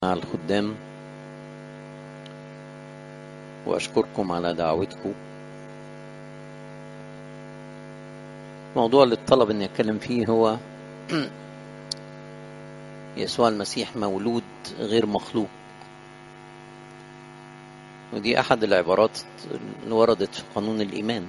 مع الخدام وأشكركم على دعوتكم الموضوع اللي اتطلب اني اتكلم فيه هو يسوع المسيح مولود غير مخلوق ودي احد العبارات اللي وردت في قانون الايمان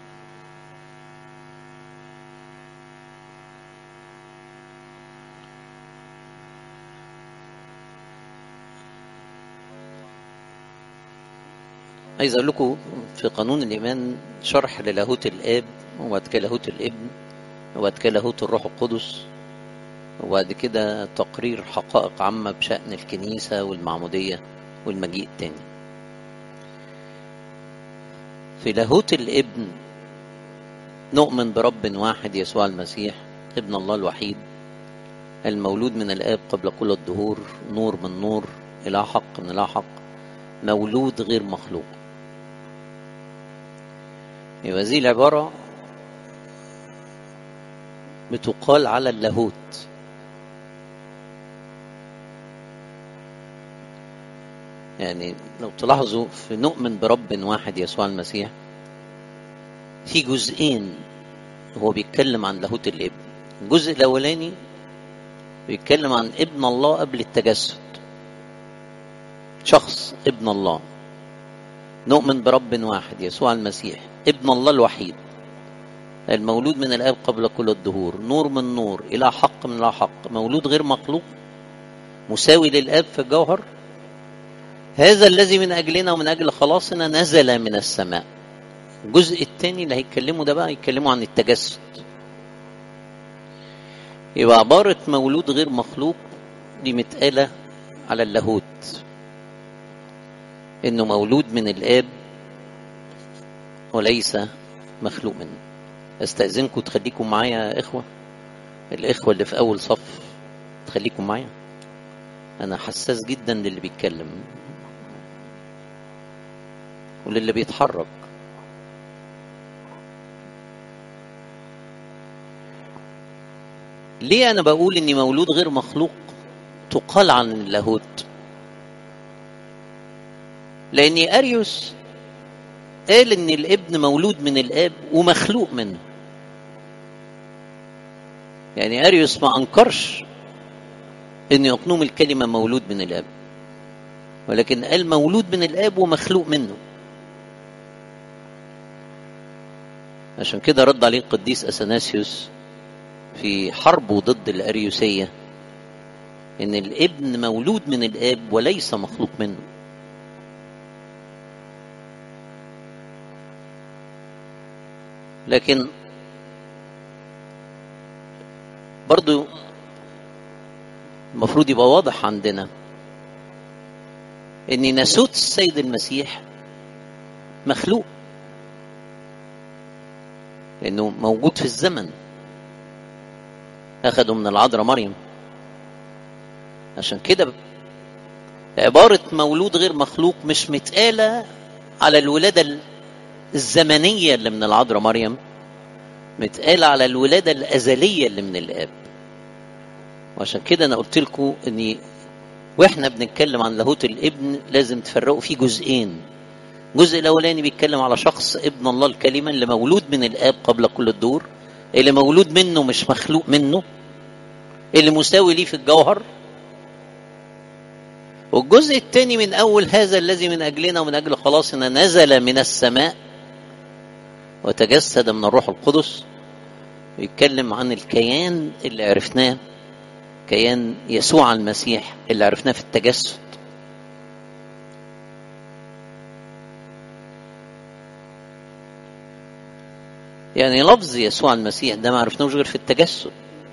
عايز اقول لكم في قانون الايمان شرح للاهوت الاب وبعد كده لاهوت الابن وبعد كده لاهوت الروح القدس وبعد كده تقرير حقائق عامه بشان الكنيسه والمعموديه والمجيء التاني في لاهوت الابن نؤمن برب واحد يسوع المسيح ابن الله الوحيد المولود من الاب قبل كل الدهور نور من نور الى حق من الى حق مولود غير مخلوق يبقى هذه العبارة بتقال على اللاهوت يعني لو تلاحظوا في نؤمن برب واحد يسوع المسيح في جزئين هو بيتكلم عن لاهوت الابن الجزء الاولاني بيتكلم عن ابن الله قبل التجسد شخص ابن الله نؤمن برب واحد يسوع المسيح ابن الله الوحيد المولود من الاب قبل كل الدهور نور من نور الى حق من الى حق مولود غير مخلوق مساوي للاب في الجوهر هذا الذي من اجلنا ومن اجل خلاصنا نزل من السماء الجزء الثاني اللي هيتكلموا ده بقى يتكلموا عن التجسد يبقى عبارة مولود غير مخلوق دي متقالة على اللاهوت انه مولود من الاب وليس مخلوق منه استاذنكم تخليكم معايا يا اخوه الاخوه اللي في اول صف تخليكم معايا انا حساس جدا للي بيتكلم وللي بيتحرك ليه انا بقول اني مولود غير مخلوق تقال عن اللاهوت لأن أريوس قال إن الابن مولود من الآب ومخلوق منه يعني أريوس ما أنكرش إن يقنوم الكلمة مولود من الآب ولكن قال مولود من الآب ومخلوق منه عشان كده رد عليه القديس أثناسيوس في حربه ضد الأريوسية إن الابن مولود من الآب وليس مخلوق منه لكن برضو المفروض يبقى واضح عندنا ان ناسوت السيد المسيح مخلوق لانه موجود في الزمن اخده من العذراء مريم عشان كده عبارة مولود غير مخلوق مش متقالة على الولادة الزمنية اللي من العذراء مريم متقال على الولادة الأزلية اللي من الآب وعشان كده أنا قلت لكم إني وإحنا بنتكلم عن لاهوت الابن لازم تفرقوا فيه جزئين الجزء الأولاني بيتكلم على شخص ابن الله الكلمة اللي مولود من الآب قبل كل الدور اللي مولود منه مش مخلوق منه اللي مساوي ليه في الجوهر والجزء الثاني من أول هذا الذي من أجلنا ومن أجل خلاصنا نزل من السماء وتجسد من الروح القدس ويتكلم عن الكيان اللي عرفناه كيان يسوع المسيح اللي عرفناه في التجسد يعني لفظ يسوع المسيح ده ما عرفناهوش غير في التجسد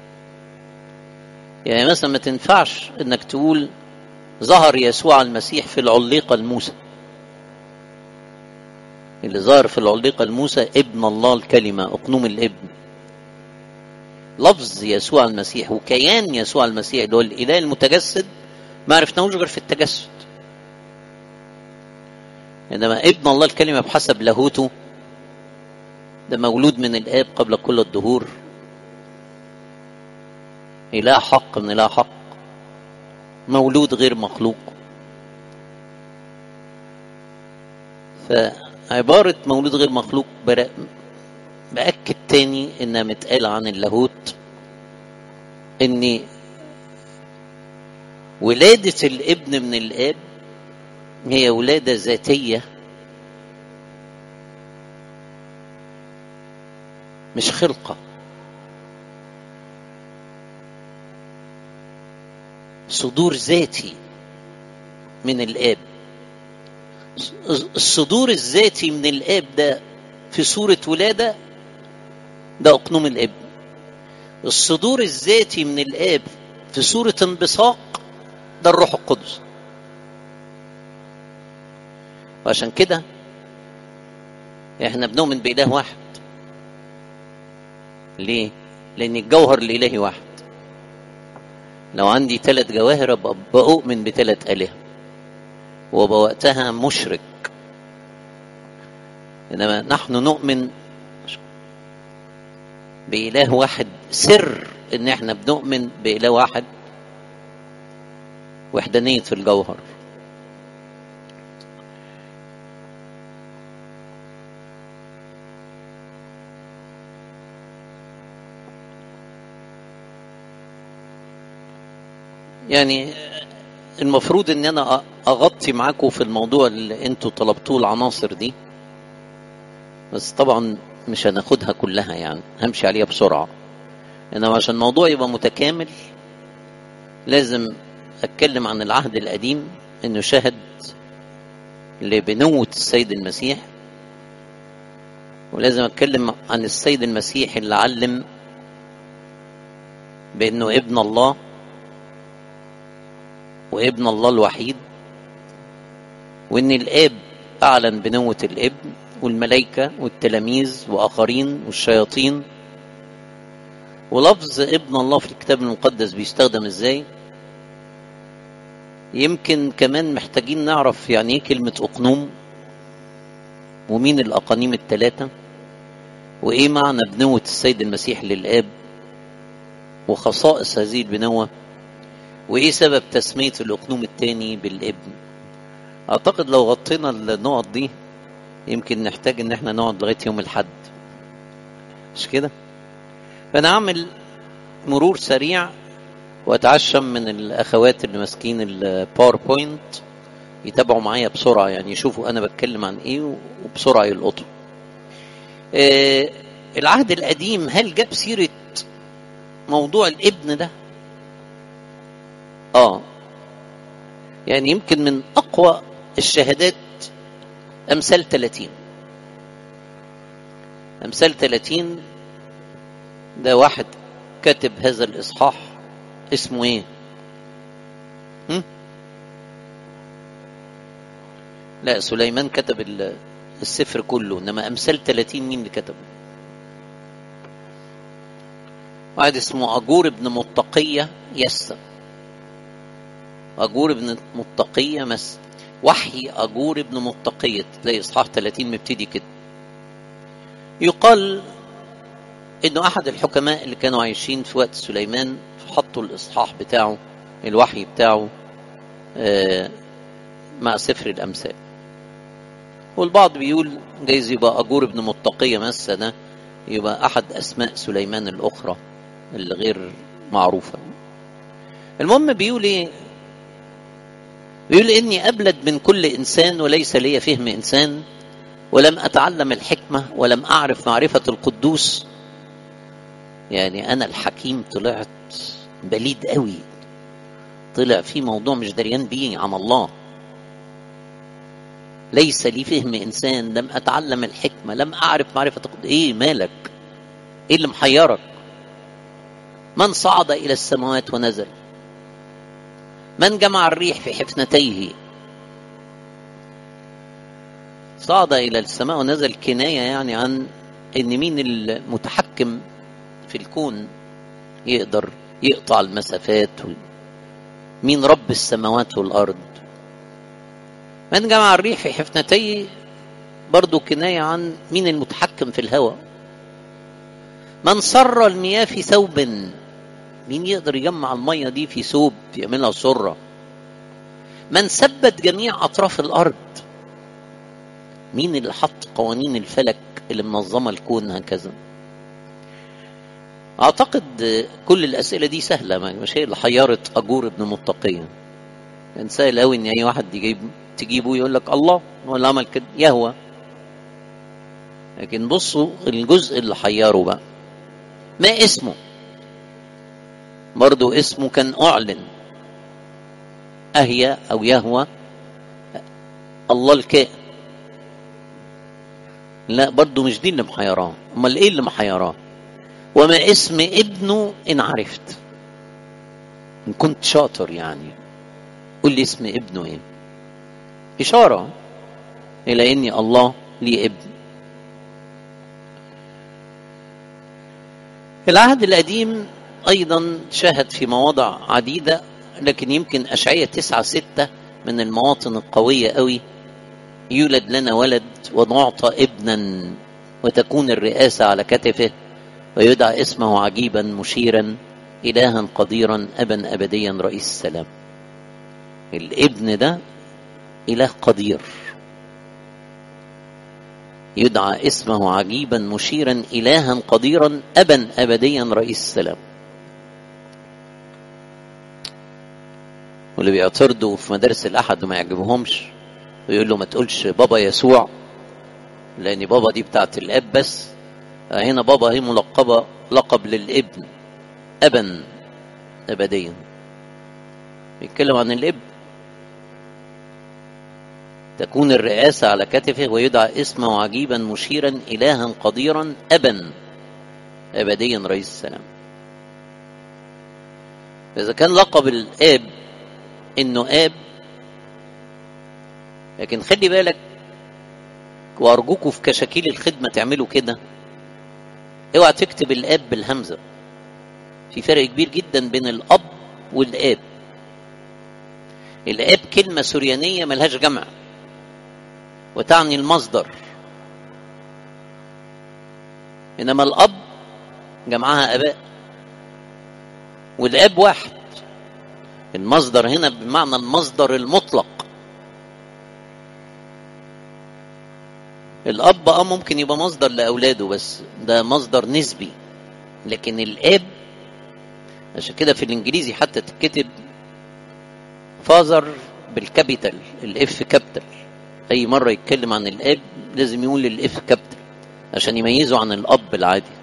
يعني مثلا ما تنفعش انك تقول ظهر يسوع المسيح في العليقة الموسى اللي ظهر في العليقة الموسى ابن الله الكلمة أقنوم الابن لفظ يسوع المسيح وكيان يسوع المسيح اللي هو الإله المتجسد ما عرفناهوش غير في التجسد إنما ابن الله الكلمة بحسب لاهوته ده مولود من الآب قبل كل الدهور إله حق من إله حق مولود غير مخلوق فعبارة مولود غير مخلوق بأكد تاني إنها متقال عن اللاهوت إن ولادة الابن من الآب هي ولادة ذاتية مش خلقة صدور ذاتي من الآب الصدور الذاتي من الآب ده في صورة ولادة ده أقنوم الابن الصدور الذاتي من الآب في صورة انبثاق ده الروح القدس وعشان كده احنا بنؤمن بإله واحد ليه؟ لأن الجوهر الإلهي واحد لو عندي ثلاث جواهر أبقى بؤمن بثلاث آلهة وبوقتها مشرك إنما نحن نؤمن بإله واحد سر إن إحنا بنؤمن بإله واحد وحدانية في الجوهر يعني المفروض ان انا اغطي معاكم في الموضوع اللي انتوا طلبتوه العناصر دي بس طبعا مش هناخدها كلها يعني همشي عليها بسرعة انما عشان الموضوع يبقى متكامل لازم اتكلم عن العهد القديم انه شهد لبنوة السيد المسيح ولازم اتكلم عن السيد المسيح اللي علم بانه ابن الله وابن الله الوحيد وان الاب اعلن بنوة الابن والملائكة والتلاميذ واخرين والشياطين ولفظ ابن الله في الكتاب المقدس بيستخدم ازاي يمكن كمان محتاجين نعرف يعني ايه كلمة اقنوم ومين الاقانيم الثلاثة وايه معنى بنوة السيد المسيح للاب وخصائص هذه البنوة وايه سبب تسمية الاقنوم الثاني بالابن اعتقد لو غطينا النقط دي يمكن نحتاج ان احنا نقعد لغاية يوم الحد مش كده فانا اعمل مرور سريع واتعشم من الاخوات اللي ماسكين الباوربوينت يتابعوا معايا بسرعه يعني يشوفوا انا بتكلم عن ايه وبسرعه يلقطوا آه العهد القديم هل جاب سيره موضوع الابن ده اه يعني يمكن من اقوى الشهادات امثال 30 امثال 30 ده واحد كاتب هذا الاصحاح اسمه ايه هم؟ لا سليمان كتب السفر كله انما امثال 30 مين اللي كتبه واحد اسمه اجور ابن متقية يسر اجور ابن متقية مس وحي اجور ابن متقية زي اصحاح 30 مبتدي كده يقال انه احد الحكماء اللي كانوا عايشين في وقت سليمان حطوا الاصحاح بتاعه الوحي بتاعه مع سفر الامثال والبعض بيقول جايز يبقى اجور ابن متقيه مسه ده يبقى احد اسماء سليمان الاخرى اللي غير معروفه المهم بيقول ايه بيقول اني ابلد من كل انسان وليس لي فهم انسان ولم اتعلم الحكمه ولم اعرف معرفه القدوس يعني انا الحكيم طلعت بليد قوي طلع في موضوع مش دريان بيه عن الله ليس لي فهم انسان لم اتعلم الحكمه لم اعرف معرفه ايه مالك ايه اللي محيرك من صعد الى السماوات ونزل من جمع الريح في حفنتيه صعد الى السماء ونزل كنايه يعني عن ان مين المتحكم في الكون يقدر يقطع المسافات مين رب السماوات والارض من جمع الريح في حفنتيه برضو كناية عن مين المتحكم في الهواء من صر المياه في ثوب مين يقدر يجمع المية دي في ثوب يعملها سرة من ثبت جميع اطراف الارض مين اللي حط قوانين الفلك اللي منظمه الكون هكذا اعتقد كل الاسئله دي سهله مش هي اللي حيرت اجور ابن متقيه كان سهل قوي ان اي واحد يجيب تجيبه يقول لك الله هو اللي عمل كده يهوى لكن بصوا الجزء اللي حيره بقى ما اسمه برضو اسمه كان اعلن اهيا او يهوى الله الكائن لا برضو مش دي اللي محيراه امال ايه اللي محيراه وما اسم ابنه ان عرفت ان كنت شاطر يعني قول لي اسم ابنه ايه اشاره الى اني الله لي ابن العهد القديم ايضا شاهد في مواضع عديده لكن يمكن اشعياء تسعة ستة من المواطن القويه قوي يولد لنا ولد ونعطى ابنا وتكون الرئاسه على كتفه ويدعى اسمه عجيبا مشيرا إلها قديرا أبا أبديا رئيس السلام الابن ده إله قدير يدعى اسمه عجيبا مشيرا إلها قديرا أبا أبديا رئيس السلام واللي بيعترضوا في مدارس الأحد وما يعجبهمش ويقول له ما تقولش بابا يسوع لأن بابا دي بتاعت الأب بس هنا بابا هي ملقبة لقب للابن أبا أبديا بيتكلم عن الابن تكون الرئاسة على كتفه ويدعى اسمه عجيبا مشيرا إلها قديرا أبا أبديا رئيس السلام إذا كان لقب الآب إنه آب لكن خلي بالك وأرجوكوا في كشاكيل الخدمة تعملوا كده اوعى تكتب الاب بالهمزه في فرق كبير جدا بين الاب والاب الاب كلمه سريانيه ملهاش جمع وتعني المصدر انما الاب جمعها اباء والاب واحد المصدر هنا بمعنى المصدر المطلق الاب اه ممكن يبقى مصدر لاولاده بس ده مصدر نسبي لكن الاب عشان كده في الانجليزي حتى تتكتب فازر بالكابيتال الاف كابيتال اي مره يتكلم عن الاب لازم يقول الاف كابيتال عشان يميزه عن الاب العادي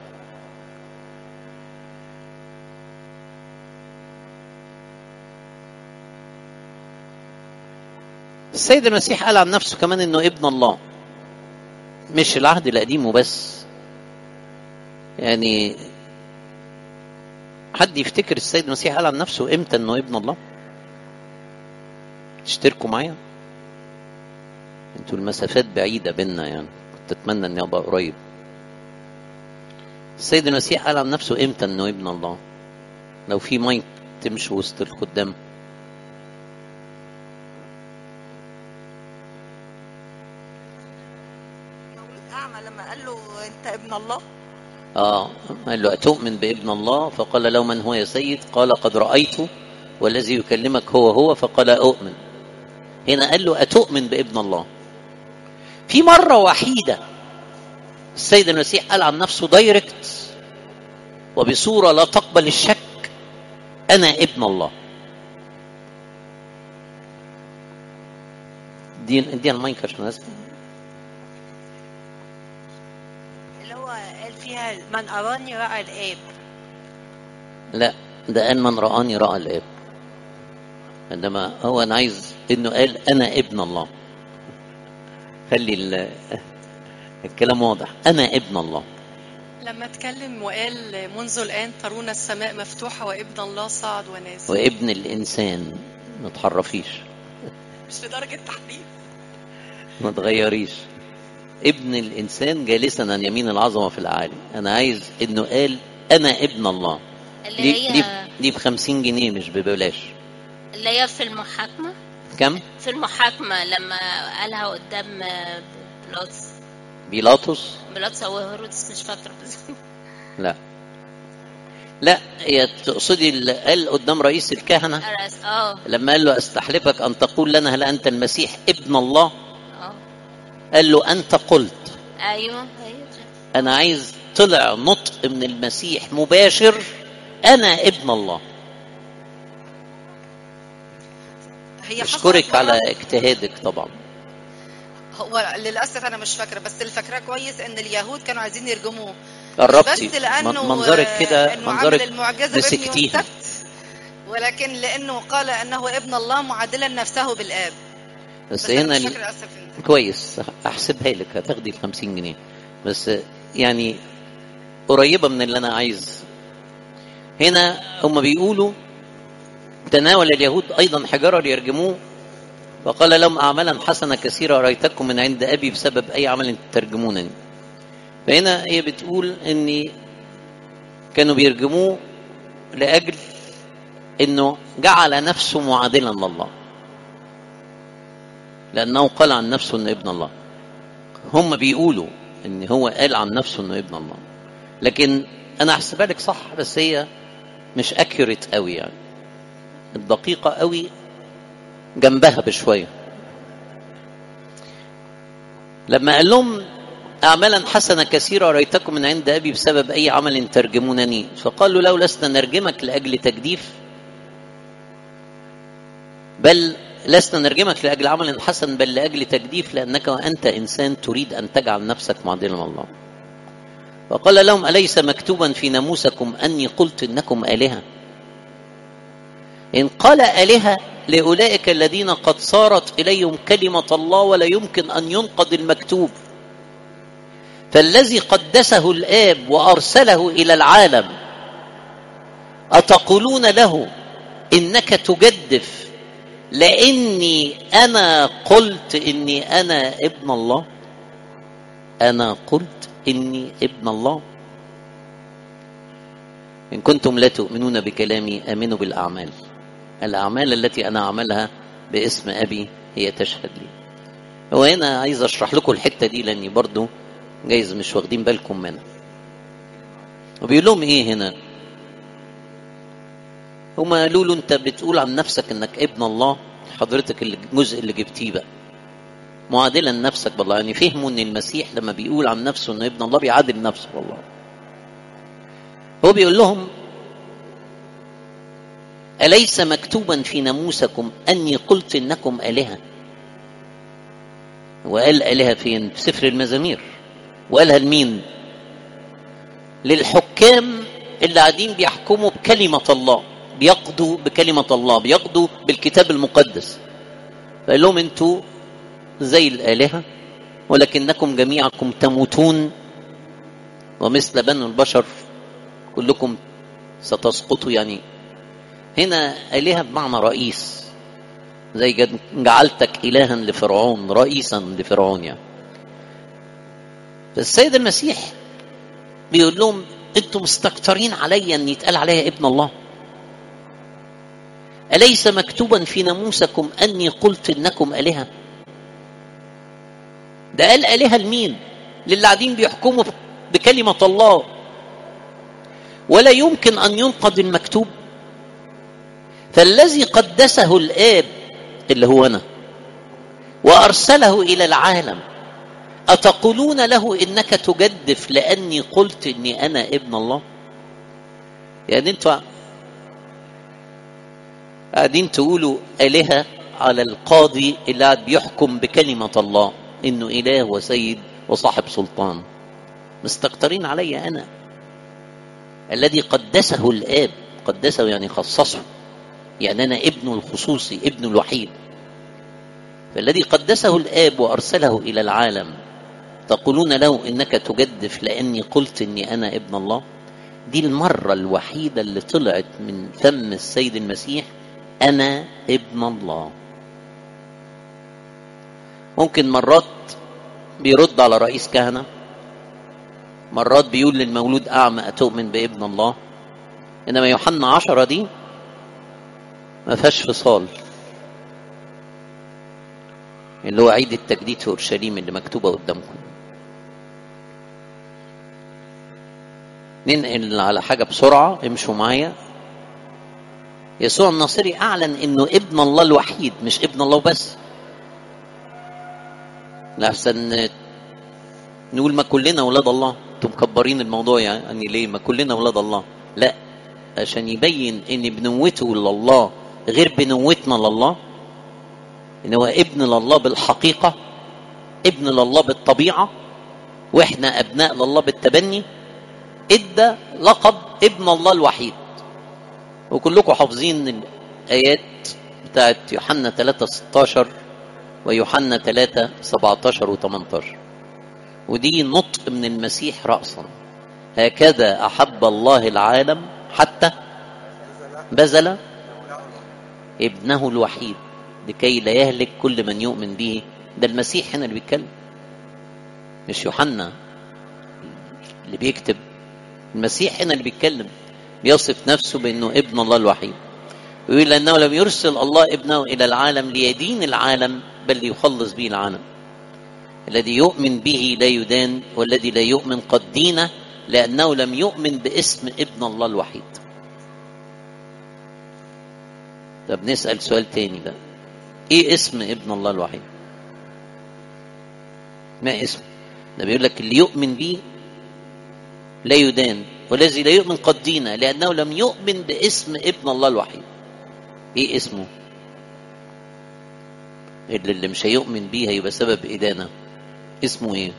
السيد المسيح قال عن نفسه كمان انه ابن الله مش العهد القديم وبس يعني حد يفتكر السيد المسيح قال عن نفسه امتى انه ابن الله تشتركوا معايا انتوا المسافات بعيدة بينا يعني كنت اتمنى اني ابقى قريب السيد المسيح قال عن نفسه امتى انه ابن الله لو في مايك تمشي وسط الخدام أعمى لما قال له أنت ابن الله اه قال له أتؤمن بابن الله فقال له من هو يا سيد قال قد رأيته والذي يكلمك هو هو فقال أؤمن هنا قال له أتؤمن بابن الله في مرة وحيدة السيد المسيح قال عن نفسه دايركت وبصورة لا تقبل الشك أنا ابن الله دي دي المايك عشان اسمع اللي هو قال فيها من أراني رأى الآب لا ده قال من رآني رأى الآب عندما هو أنا عايز إنه قال أنا ابن الله خلي ال- الكلام واضح أنا ابن الله لما اتكلم وقال منذ الآن ترون السماء مفتوحة وابن الله صعد ونازل وابن الإنسان ما تحرفيش مش لدرجة تحريف ما تغيريش ابن الإنسان جالسا عن يمين العظمة في العالي أنا عايز إنه قال أنا ابن الله اللي دي دي هي دي ب 50 جنيه مش ببلاش اللي هي في المحاكمة كم؟ في المحاكمة لما قالها قدام بيلاطس بيلاطس بيلاطس أو هيرودس مش فاكرة بالظبط لا لا هي تقصدي اللي قال قدام رئيس الكهنة أرس اه لما قال له استحلفك أن تقول لنا هل أنت المسيح ابن الله اه قال له أنت قلت ايوه ايوه أنا عايز طلع نطق من المسيح مباشر أنا ابن الله هي حصلت أشكرك مرة- على اجتهادك طبعا هو للاسف انا مش فاكره بس اللي فاكراه كويس ان اليهود كانوا عايزين يرجموه قربتي بس لانه من- منظرك كده انه منظرك عمل المعجزه بابني مسكتيها والسبت ولكن لانه قال انه ابن الله معادلا نفسه بالاب بس بس انا هنا مش ال- فاكره للاسف إن- كويس احسبها لك هتاخدي ال 50 جنيه بس يعني قريبه من اللي انا عايز هنا هم بيقولوا تناول اليهود ايضا حجاره ليرجموه فقال لهم اعمالا حسنه كثيره رايتكم من عند ابي بسبب اي عمل ترجمونني فهنا هي بتقول ان كانوا بيرجموه لاجل انه جعل نفسه معادلا لله لأنه قال عن نفسه أنه ابن الله هم بيقولوا أن هو قال عن نفسه أنه ابن الله لكن أنا أحسبها لك صح بس هي مش أكيوريت قوي يعني الدقيقة قوي جنبها بشوية لما قال لهم أعمالا حسنة كثيرة رأيتكم من عند أبي بسبب أي عمل ترجمونني فقالوا لو لسنا نرجمك لأجل تجديف بل لسنا نرجمك لأجل عمل حسن بل لأجل تجديف لأنك وأنت إنسان تريد أن تجعل نفسك معدلا الله فقال لهم أليس مكتوبا في ناموسكم أني قلت إنكم آلهة إن قال آلهة لأولئك الذين قد صارت إليهم كلمة الله ولا يمكن أن ينقض المكتوب فالذي قدسه الآب وأرسله إلى العالم أتقولون له إنك تجدف لاني انا قلت اني انا ابن الله انا قلت اني ابن الله ان كنتم لا تؤمنون بكلامي امنوا بالاعمال الاعمال التي انا اعملها باسم ابي هي تشهد لي هو هنا عايز اشرح لكم الحته دي لاني برضو جايز مش واخدين بالكم منها وبيقول لهم ايه هنا هما قالوا له انت بتقول عن نفسك انك ابن الله حضرتك اللي- الجزء اللي جبتيه بقى معادلا نفسك بالله يعني فهموا ان المسيح لما بيقول عن نفسه انه ابن الله بيعادل نفسه والله هو بيقول لهم أليس مكتوبا في ناموسكم أني قلت إنكم آلهة وقال آلهة فين في سفر المزامير وقالها لمين للحكام اللي قاعدين بيحكموا بكلمة الله بيقضوا بكلمة الله بيقضوا بالكتاب المقدس فقال لهم انتوا زي الآلهة ولكنكم جميعكم تموتون ومثل بنو البشر كلكم ستسقطوا يعني هنا آلهة بمعنى رئيس زي جد- جعلتك إلها لفرعون رئيسا لفرعون يعني فالسيد المسيح بيقول لهم انتم مستكترين عليا ان يتقال عليا ابن الله أليس مكتوبا في ناموسكم أني قلت إنكم آلهة ده قال آلهة لمين للي قاعدين بيحكموا بكلمة الله ولا يمكن أن ينقض المكتوب فالذي قدسه الآب اللي هو أنا وأرسله إلى العالم أتقولون له إنك تجدف لأني قلت إني أنا ابن الله يعني أنتوا قاعدين تقولوا آلهة على القاضي اللي قاعد بيحكم بكلمة الله إنه إله وسيد وصاحب سلطان مستكترين علي أنا الذي قدسه الآب قدسه يعني خصصه يعني أنا ابنه الخصوصي ابنه الوحيد فالذي قدسه الآب وأرسله إلى العالم تقولون له إنك تجدف لأني قلت إني أنا ابن الله دي المرة الوحيدة اللي طلعت من فم السيد المسيح أنا ابن الله ممكن مرات بيرد على رئيس كهنة مرات بيقول للمولود أعمى أتؤمن بابن الله إنما يوحنا عشرة دي ما فيهاش فصال اللي هو عيد التجديد في أورشليم اللي مكتوبة قدامكم ننقل على حاجة بسرعة امشوا معايا يسوع الناصري أعلن إنه ابن الله الوحيد مش ابن الله بس لأحسن نقول ما كلنا أولاد الله انتم مكبرين الموضوع يعني ليه ما كلنا أولاد الله لا عشان يبين إن بنوته لله غير بنوتنا لله إن هو ابن لله بالحقيقة ابن لله بالطبيعة وإحنا أبناء لله بالتبني ادى لقب ابن الله الوحيد وكلكم حافظين الايات بتاعت يوحنا 3 16 ويوحنا 3 17 و18 ودي نطق من المسيح راسا هكذا احب الله العالم حتى بذل ابنه الوحيد لكي لا يهلك كل من يؤمن به ده المسيح هنا اللي بيتكلم مش يوحنا اللي بيكتب المسيح هنا اللي بيتكلم بيصف نفسه بانه ابن الله الوحيد ويقول انه لم يرسل الله ابنه الى العالم ليدين العالم بل ليخلص به العالم الذي يؤمن به لا يدان والذي لا يؤمن قد دين لانه لم يؤمن باسم ابن الله الوحيد طب نسال سؤال تاني بقى ايه اسم ابن الله الوحيد ما اسمه ده بيقول لك اللي يؤمن به لا يدان والذي لا يؤمن قد دين لأنه لم يؤمن باسم ابن الله الوحيد ايه اسمه اللي, اللي مش هيؤمن بيه هيبقى سبب إدانة اسمه ايه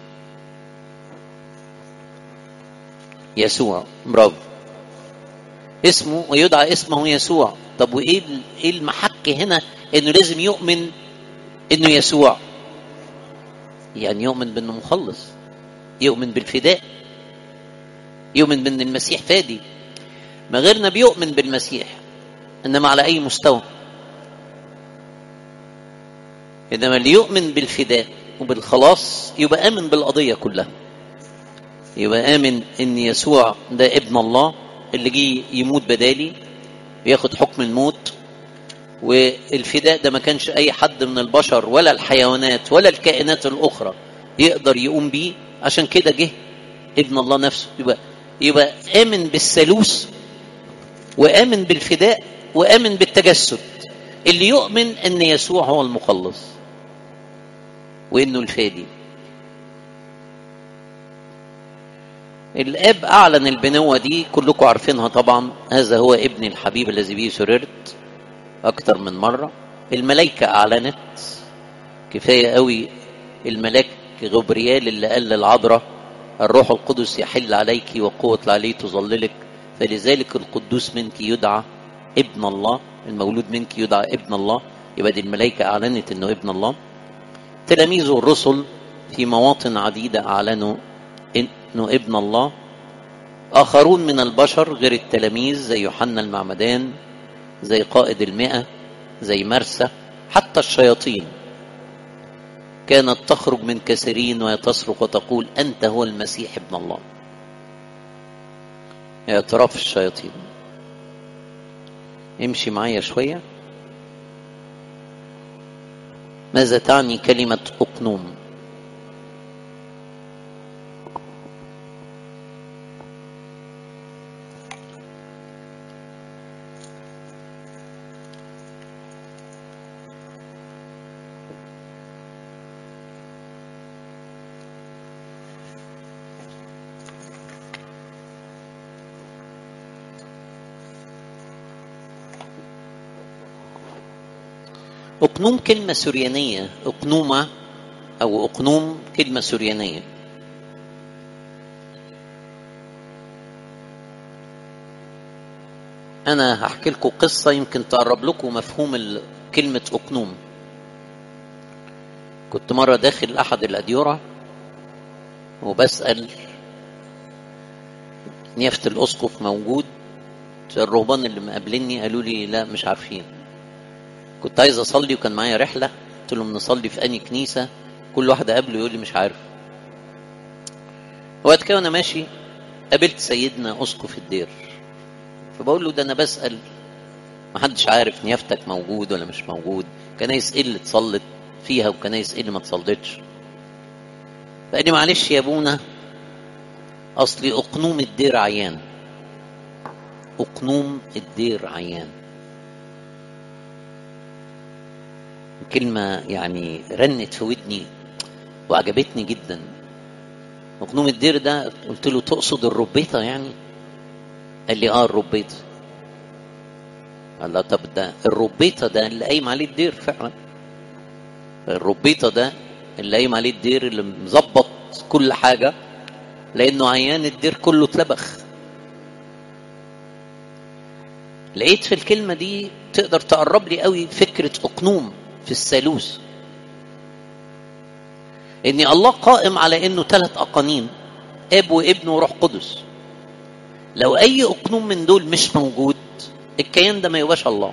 يسوع برافو اسمه ويدعى اسمه يسوع طب وايه ايه المحك هنا انه لازم يؤمن انه يسوع يعني يؤمن بانه مخلص يؤمن بالفداء يؤمن بان المسيح فادي ما غيرنا بيؤمن بالمسيح انما على اي مستوى انما اللي يؤمن بالفداء وبالخلاص يبقى امن بالقضيه كلها يبقى امن ان يسوع ده ابن الله اللي جه يموت بدالي وياخد حكم الموت والفداء ده ما كانش اي حد من البشر ولا الحيوانات ولا الكائنات الاخرى يقدر يقوم بيه عشان كده جه ابن الله نفسه يبقى يبقى آمن بالثالوث وآمن بالفداء وآمن بالتجسد اللي يؤمن أن يسوع هو المخلص وأنه الفادي الاب اعلن البنوه دي كلكم عارفينها طبعا هذا هو ابن الحبيب الذي به سررت اكتر من مره الملائكه اعلنت كفايه قوي الملاك غبريال اللي قال للعذراء الروح القدس يحل عليك وقوة العلي تظللك فلذلك القدوس منك يدعى ابن الله المولود منك يدعى ابن الله يبقى دي الملائكة أعلنت إنه ابن الله تلاميذه الرسل في مواطن عديدة أعلنوا إنه ابن الله آخرون من البشر غير التلاميذ زي يوحنا المعمدان زي قائد المئة زي مرسى حتى الشياطين كانت تخرج من كثيرين وتصرخ وتقول أنت هو المسيح ابن الله اعتراف الشياطين امشي معايا شوية ماذا تعني كلمة أقنوم أقنوم كلمة سريانية أقنومة أو أقنوم كلمة سريانية أنا هحكي لكم قصة يمكن تقرب لكم مفهوم كلمة أقنوم كنت مرة داخل أحد الأديرة وبسأل نيافة الأسقف موجود الرهبان اللي مقابليني قالوا لي لا مش عارفين كنت عايز اصلي وكان معايا رحله قلت لهم نصلي في اني كنيسه كل واحد اقابله يقول لي مش عارف وقت كده وانا ماشي قابلت سيدنا اسقف الدير فبقول له ده انا بسال محدش عارف نيافتك موجود ولا مش موجود كنايس ايه اللي اتصلت فيها وكنايس ايه اللي ما اتصلتش فقال لي معلش يا ابونا اصلي اقنوم الدير عيان اقنوم الدير عيان كلمة يعني رنت في ودني وعجبتني جدا اقنوم الدير ده قلت له تقصد الربيطة يعني قال لي اه الربيطة قال له طب ده الربيطة ده اللي قايم عليه الدير فعلا الربيطة ده اللي قايم عليه الدير اللي مظبط كل حاجة لأنه عيان الدير كله اتلبخ لقيت في الكلمة دي تقدر تقرب لي قوي فكرة أقنوم في الثالوث إن الله قائم على إنه ثلاث أقانيم أب وابن وروح قدس لو أي أقنوم من دول مش موجود الكيان ده ما يبقاش الله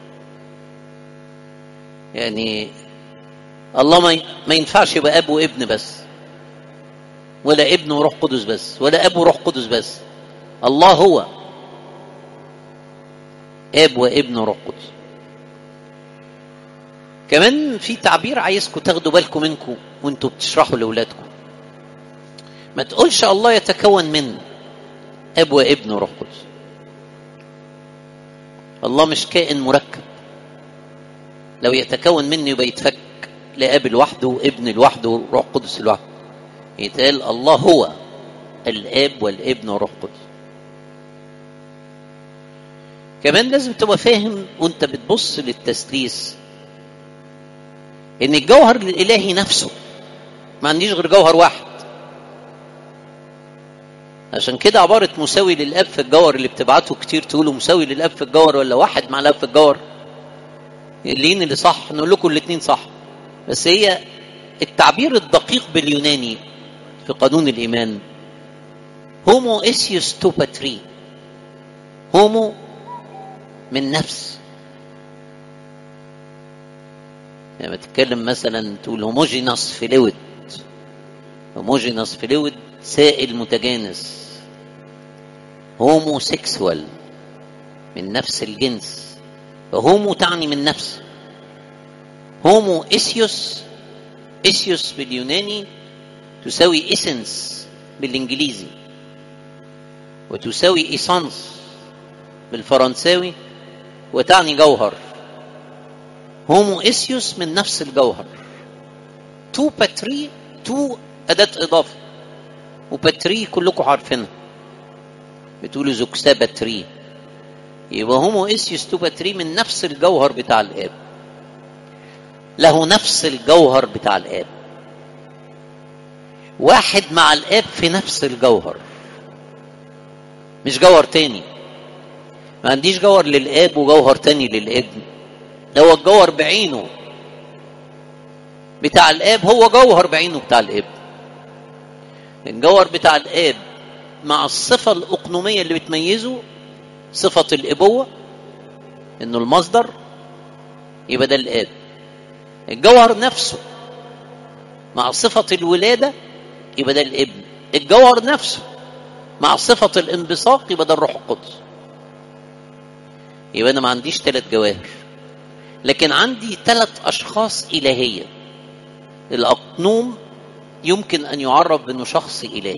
يعني الله ما ما ينفعش يبقى اب وابن بس ولا ابن وروح قدس بس ولا اب وروح قدس بس الله هو اب وابن وروح قدس كمان في تعبير عايزكم تاخدوا بالكم منكم وانتوا بتشرحوا لاولادكم ما تقولش الله يتكون من اب وابن وروح قدس الله مش كائن مركب لو يتكون منه يبقى يتفك لاب لوحده وابن لوحده وروح قدس لوحده يتقال الله هو الاب والابن والروح القدس كمان لازم تبقى فاهم وانت بتبص للتثليث ان الجوهر الالهي نفسه ما عنديش غير جوهر واحد عشان كده عبارة مساوي للأب في الجوهر اللي بتبعته كتير تقولوا مساوي للأب في الجوهر ولا واحد مع الأب في الجوهر لين اللي صح نقول لكم الاثنين صح بس هي التعبير الدقيق باليوناني في قانون الإيمان هومو اسيوس تو باتري هومو من نفس لما يعني تتكلم مثلا تقول هوموجينوس فلويد هوموجينوس فلويد سائل متجانس هومو سيكسوال من نفس الجنس فهومو تعني من نفس هومو اسيوس اسيوس باليوناني تساوي اسنس بالانجليزي وتساوي ايسانس بالفرنساوي وتعني جوهر هومو اسيوس من نفس الجوهر تو باتري تو أداة إضافة وباتري كلكم عارفينها بتقولوا زوكسا باتري يبقى هومو اسيوس تو باتري من نفس الجوهر بتاع الآب له نفس الجوهر بتاع الآب واحد مع الآب في نفس الجوهر مش جوهر تاني ما عنديش جوهر للآب وجوهر تاني للابن هو الجوهر بعينه بتاع الآب هو جوهر بعينه بتاع الابن الجوهر بتاع الآب مع الصفة الأقنومية اللي بتميزه صفة الإبوة إنه المصدر يبقى ده الآب الجوهر نفسه مع صفة الولادة يبقى ده الابن الجوهر نفسه مع صفة الانبثاق يبقى ده الروح القدس يبقى أنا ما عنديش ثلاث جواهر لكن عندي ثلاث أشخاص إلهية الأقنوم يمكن أن يعرف بأنه شخص إلهي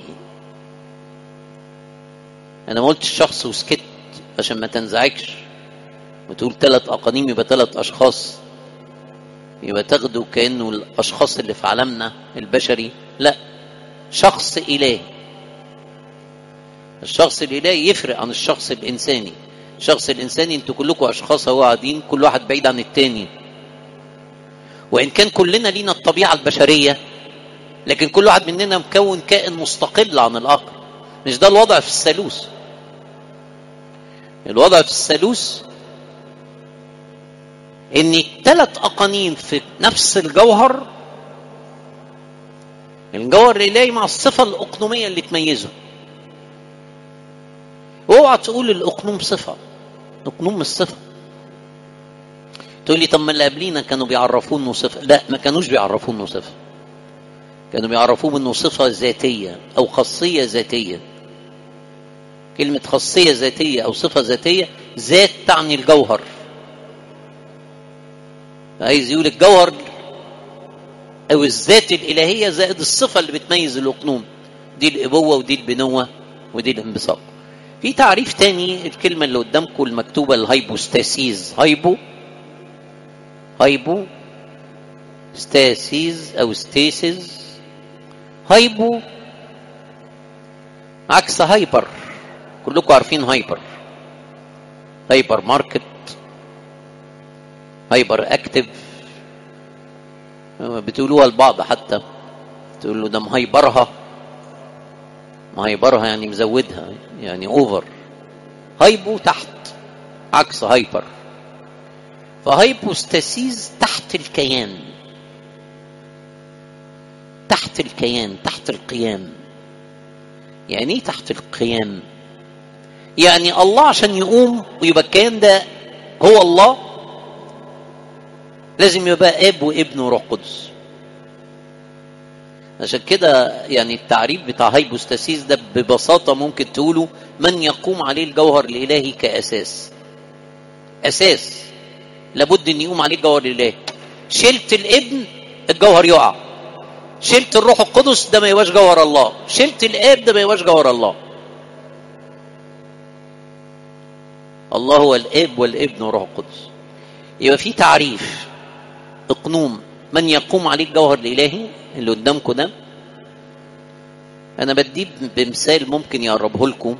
أنا ما قلتش شخص وسكت عشان ما تنزعجش وتقول ثلاث أقانيم يبقى ثلاث أشخاص يبقى تاخده كأنه الأشخاص اللي في عالمنا البشري لا شخص إلهي الشخص الإلهي يفرق عن الشخص الإنساني الشخص الإنساني أنتوا كلكم أشخاص أهو قاعدين كل واحد بعيد عن التاني وإن كان كلنا لينا الطبيعة البشرية لكن كل واحد مننا مكون كائن مستقل عن الآخر مش ده الوضع في الثالوث الوضع في الثالوث ان الثلاث اقانيم في نفس الجوهر الجوهر الالهي مع الصفه الاقنوميه اللي تميزه اوعى تقول الاقنوم صفه الاقنوم مش صفه تقول لي طب ما اللي قبلينا كانوا بيعرفوه انه صفه لا ما كانوش بيعرفوه انه صفه كانوا بيعرفوه انه صفه ذاتيه او خاصيه ذاتيه كلمه خاصيه ذاتيه او صفه ذاتيه ذات تعني الجوهر عايز يقول الجوهر او الذات الالهيه زائد الصفه اللي بتميز الاقنوم دي الابوه ودي البنوه ودي الانبساط في تعريف تاني الكلمه اللي قدامكم المكتوبه الهايبوستاسيز هايبو هايبو ستاسيز او ستيسيز هايبو عكس هايبر كلكم عارفين هايبر هايبر ماركت هايبر اكتف بتقولوها لبعض حتى تقول له ده مهيبرها مهيبرها يعني مزودها يعني اوفر هايبو تحت عكس هايبر فهايبوستاسيز تحت الكيان تحت الكيان تحت القيام يعني ايه تحت القيام يعني الله عشان يقوم ويبقى الكيان ده هو الله لازم يبقى اب وابن وروح قدس عشان كده يعني التعريف بتاع هايبوستاسيس ده ببساطه ممكن تقوله من يقوم عليه الجوهر الالهي كاساس اساس لابد ان يقوم عليه الجوهر الالهي شلت الابن الجوهر يقع شلت الروح القدس ده ما يبقاش جوهر الله شلت الاب ده ما يبقاش جوهر الله الله هو الاب والابن والروح القدس يبقى في تعريف اقنوم من يقوم عليه الجوهر الالهي اللي قدامكم ده انا بديه بمثال ممكن يقربه لكم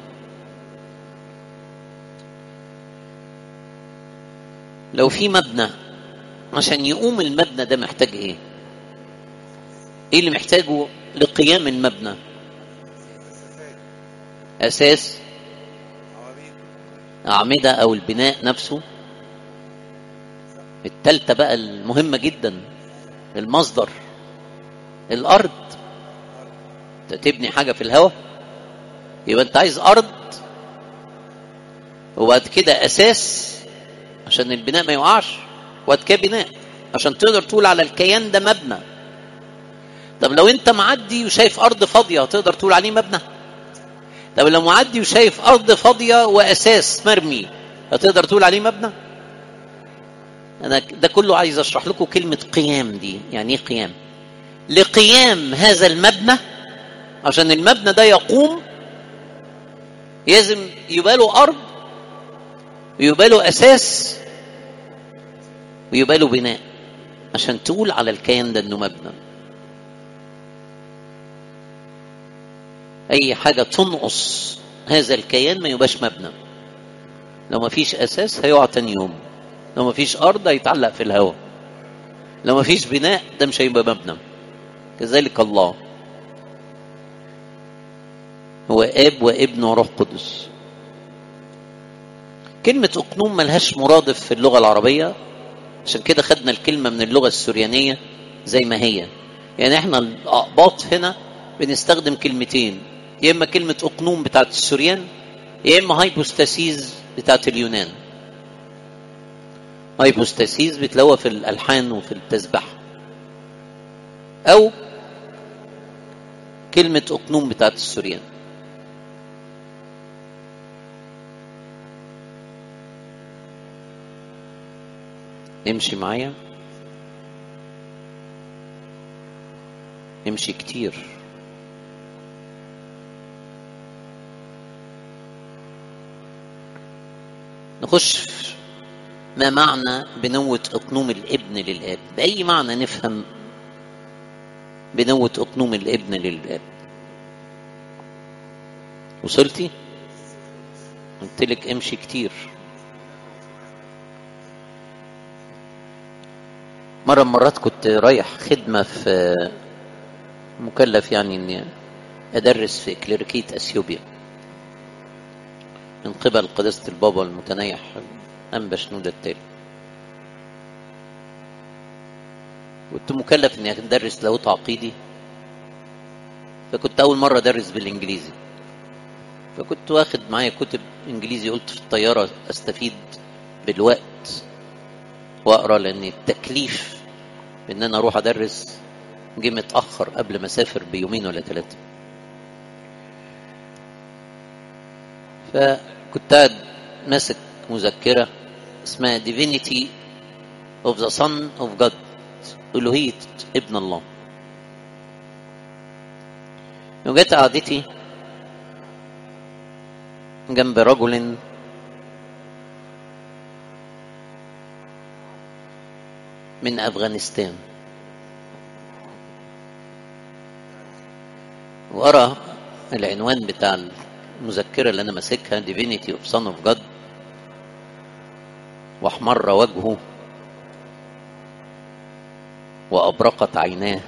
لو في مبنى عشان يقوم المبنى ده محتاج ايه ايه اللي محتاجه لقيام المبنى اساس اعمده او البناء نفسه التالتة بقى المهمة جدا المصدر الأرض انت تبني حاجة في الهواء يبقى انت عايز أرض وبعد كده أساس عشان البناء ما يقعش وبعد كده بناء عشان تقدر تقول على الكيان ده مبنى طب لو انت معدي وشايف أرض فاضية تقدر تقول عليه مبنى طب لو معدي وشايف أرض فاضية وأساس مرمي هتقدر تقول عليه مبنى انا ده كله عايز اشرح لكم كلمه قيام دي يعني ايه قيام لقيام هذا المبنى عشان المبنى ده يقوم لازم يبقى له ارض ويبقى له اساس ويبقى له بناء عشان تقول على الكيان ده انه مبنى اي حاجه تنقص هذا الكيان ما يبقاش مبنى لو ما فيش اساس هيقع تاني يوم لو ما فيش ارض هيتعلق في الهواء لو ما فيش بناء ده مش هيبقى مبنى كذلك الله هو اب وابن وروح قدس كلمة أقنوم ملهاش مرادف في اللغة العربية عشان كده خدنا الكلمة من اللغة السريانية زي ما هي يعني احنا الأقباط هنا بنستخدم كلمتين يا إما كلمة أقنوم بتاعت السريان يا إما هايبوستاسيز بتاعت اليونان هايبوستاسيز بتلاقوها في الالحان وفي التسبح او كلمة أقنوم بتاعت السوريان امشي معايا امشي كتير نخش في ما معنى بنوة أقنوم الابن للآب بأي معنى نفهم بنوة أقنوم الابن للآب وصلتي قلت لك امشي كتير مرة من مرات كنت رايح خدمة في مكلف يعني اني ادرس في كليركية اثيوبيا من قبل قداسة البابا المتنيح أنبا شنودة التالي كنت مكلف اني ادرس لاهوت عقيدي فكنت اول مره ادرس بالانجليزي فكنت واخد معايا كتب انجليزي قلت في الطياره استفيد بالوقت واقرا لان التكليف بان انا اروح ادرس جه متاخر قبل ما اسافر بيومين ولا ثلاثه فكنت قاعد ماسك مذكره اسمها divinity of the son of God ألوهية ابن الله وجت قعدتي جنب رجل من افغانستان وارى العنوان بتاع المذكره اللي انا ماسكها ديفينيتي اوف سون اوف جاد واحمر وجهه وابرقت عيناه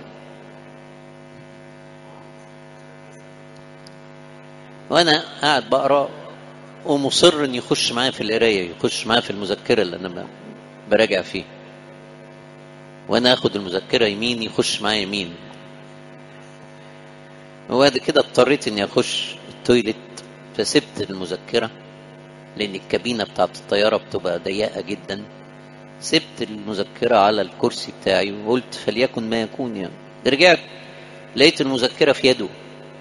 وانا قاعد بقرا ومصر ان يخش معايا في القرايه يخش معايا في المذكره اللي انا براجع فيه وانا اخد المذكره يمين يخش معايا يمين وبعد كده اضطريت اني اخش التويليت فسبت المذكره لان الكابينه بتاعت الطياره بتبقى ضيقه جدا سبت المذكره على الكرسي بتاعي وقلت فليكن ما يكون يعني رجعت لقيت المذكره في يده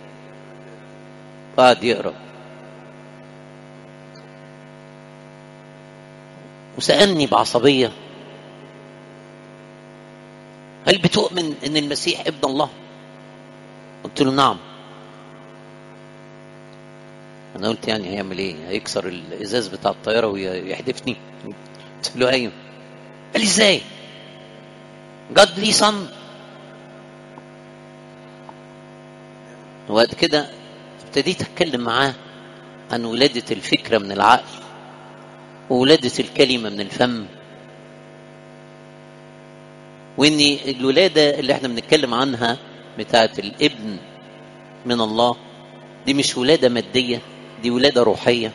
قعد يقرا وسالني بعصبيه هل بتؤمن ان المسيح ابن الله قلت له نعم انا قلت يعني هيعمل ايه هيكسر الازاز بتاع الطياره ويحدفني قلت له ايوه قال لي ازاي جاد لي صن وقت كده ابتديت اتكلم معاه عن ولادة الفكرة من العقل وولادة الكلمة من الفم وان الولادة اللي احنا بنتكلم عنها بتاعة الابن من الله دي مش ولادة مادية دي ولادة روحية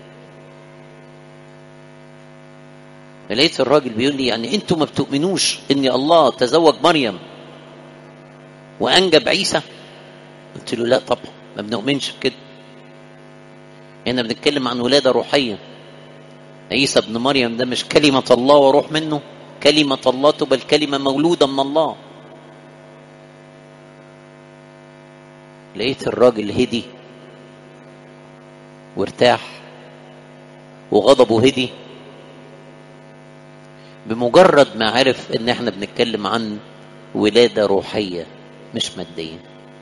لقيت الراجل بيقول لي يعني انتوا ما بتؤمنوش ان الله تزوج مريم وانجب عيسى قلت له لا طبعا ما بنؤمنش بكده هنا بنتكلم عن ولادة روحية عيسى ابن مريم ده مش كلمة الله وروح منه كلمة الله تبقى الكلمة مولودة من الله لقيت الراجل هدي وارتاح وغضبه هدي بمجرد ما عرف ان احنا بنتكلم عن ولادة روحية مش مادية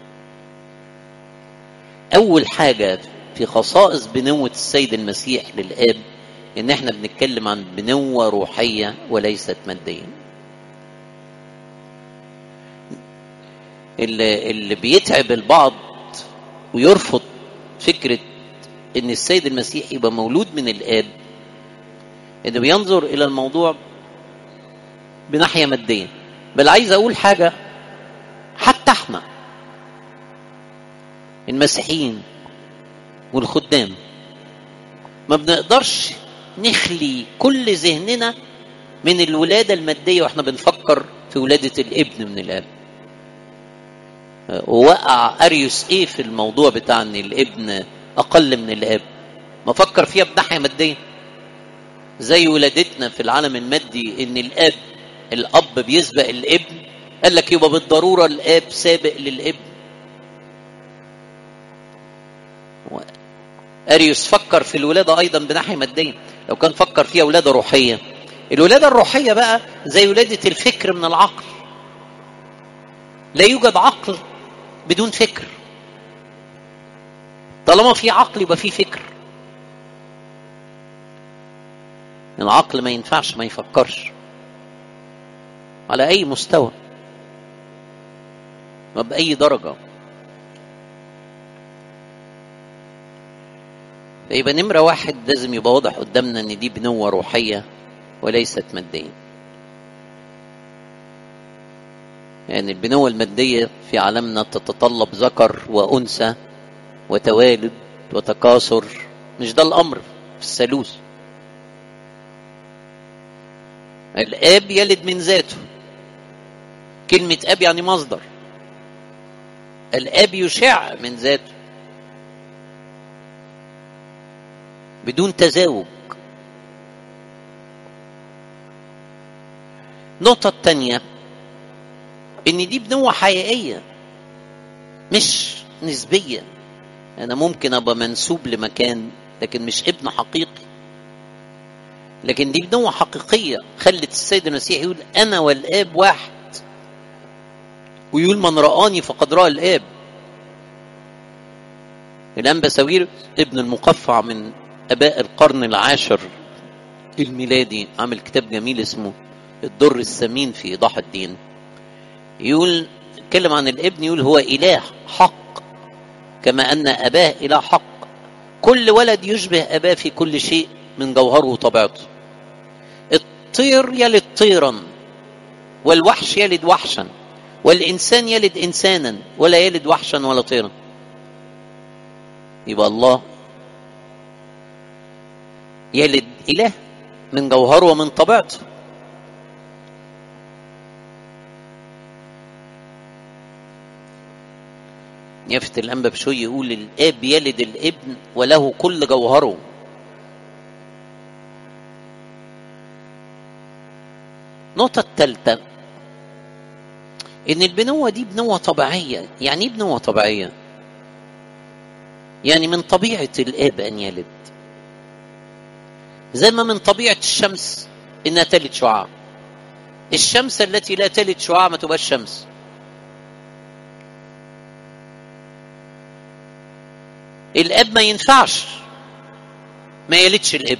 اول حاجة في خصائص بنوة السيد المسيح للآب ان احنا بنتكلم عن بنوة روحية وليست مادية اللي, اللي بيتعب البعض ويرفض فكرة ان السيد المسيح يبقى مولود من الآب انه بينظر الى الموضوع بناحية مادية بل عايز اقول حاجة حتى احنا المسيحيين والخدام ما بنقدرش نخلي كل ذهننا من الولادة المادية واحنا بنفكر في ولادة الابن من الاب ووقع اريوس ايه في الموضوع بتاع ان الابن اقل من الاب ما فكر فيها بناحية مادية زي ولادتنا في العالم المادي ان الاب الاب بيسبق الابن قال لك يبقى بالضرورة الاب سابق للابن اريوس فكر في الولاده ايضا بناحيه ماديه لو كان فكر فيها ولاده روحيه الولاده الروحيه بقى زي ولاده الفكر من العقل لا يوجد عقل بدون فكر طالما في عقل يبقى في فكر العقل ما ينفعش ما يفكرش على اي مستوى ما باي درجه فيبقى نمرة واحد لازم يبقى واضح قدامنا ان دي بنوة روحية وليست مادية يعني البنوة المادية في عالمنا تتطلب ذكر وأنثى وتوالد وتكاثر مش ده الأمر في الثالوث الآب يلد من ذاته كلمة أب يعني مصدر الآب يشع من ذاته بدون تزاوج النقطة الثانية إن دي بنوة حقيقية مش نسبية أنا ممكن أبقى منسوب لمكان لكن مش ابن حقيقي لكن دي بنوة حقيقية خلت السيد المسيح يقول أنا والآب واحد ويقول من رآني فقد رأى الآب الأنبا ساوير ابن المقفع من أباء القرن العاشر الميلادي عامل كتاب جميل اسمه الدر الثمين في إيضاح الدين يقول اتكلم عن الابن يقول هو إله حق كما أن أباه إله حق كل ولد يشبه أباه في كل شيء من جوهره وطبيعته الطير يلد طيرا والوحش يلد وحشا والإنسان يلد إنسانا ولا يلد وحشا ولا طيرا يبقى الله يلد إله من جوهره ومن طبيعته يافت الأنبا بشوي يقول الآب يلد الابن وله كل جوهره النقطة الثالثة إن البنوة دي بنوة طبيعية يعني إيه بنوة طبيعية؟ يعني من طبيعة الآب أن يلد زي ما من طبيعة الشمس إنها تلد شعاع الشمس التي لا تلد شعاع ما تبقاش شمس الاب ما ينفعش ما يلدش الاب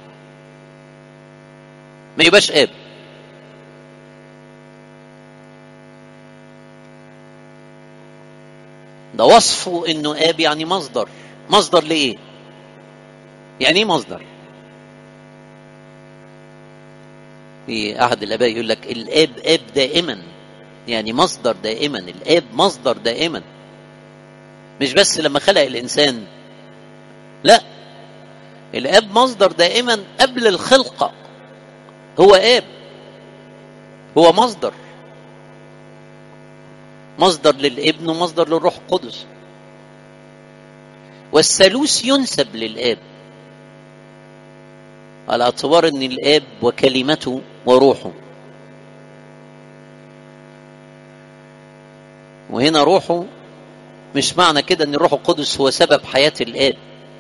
ما يبقاش اب ده وصفه انه اب يعني مصدر مصدر لايه يعني ايه مصدر في احد الاباء يقول لك الاب اب دائما يعني مصدر دائما الاب مصدر دائما مش بس لما خلق الانسان لا الاب مصدر دائما قبل الخلقه هو اب هو مصدر مصدر للابن ومصدر للروح القدس والثالوث ينسب للاب على اعتبار ان الاب وكلمته وروحه وهنا روحه مش معنى كده ان الروح القدس هو سبب حياة الاب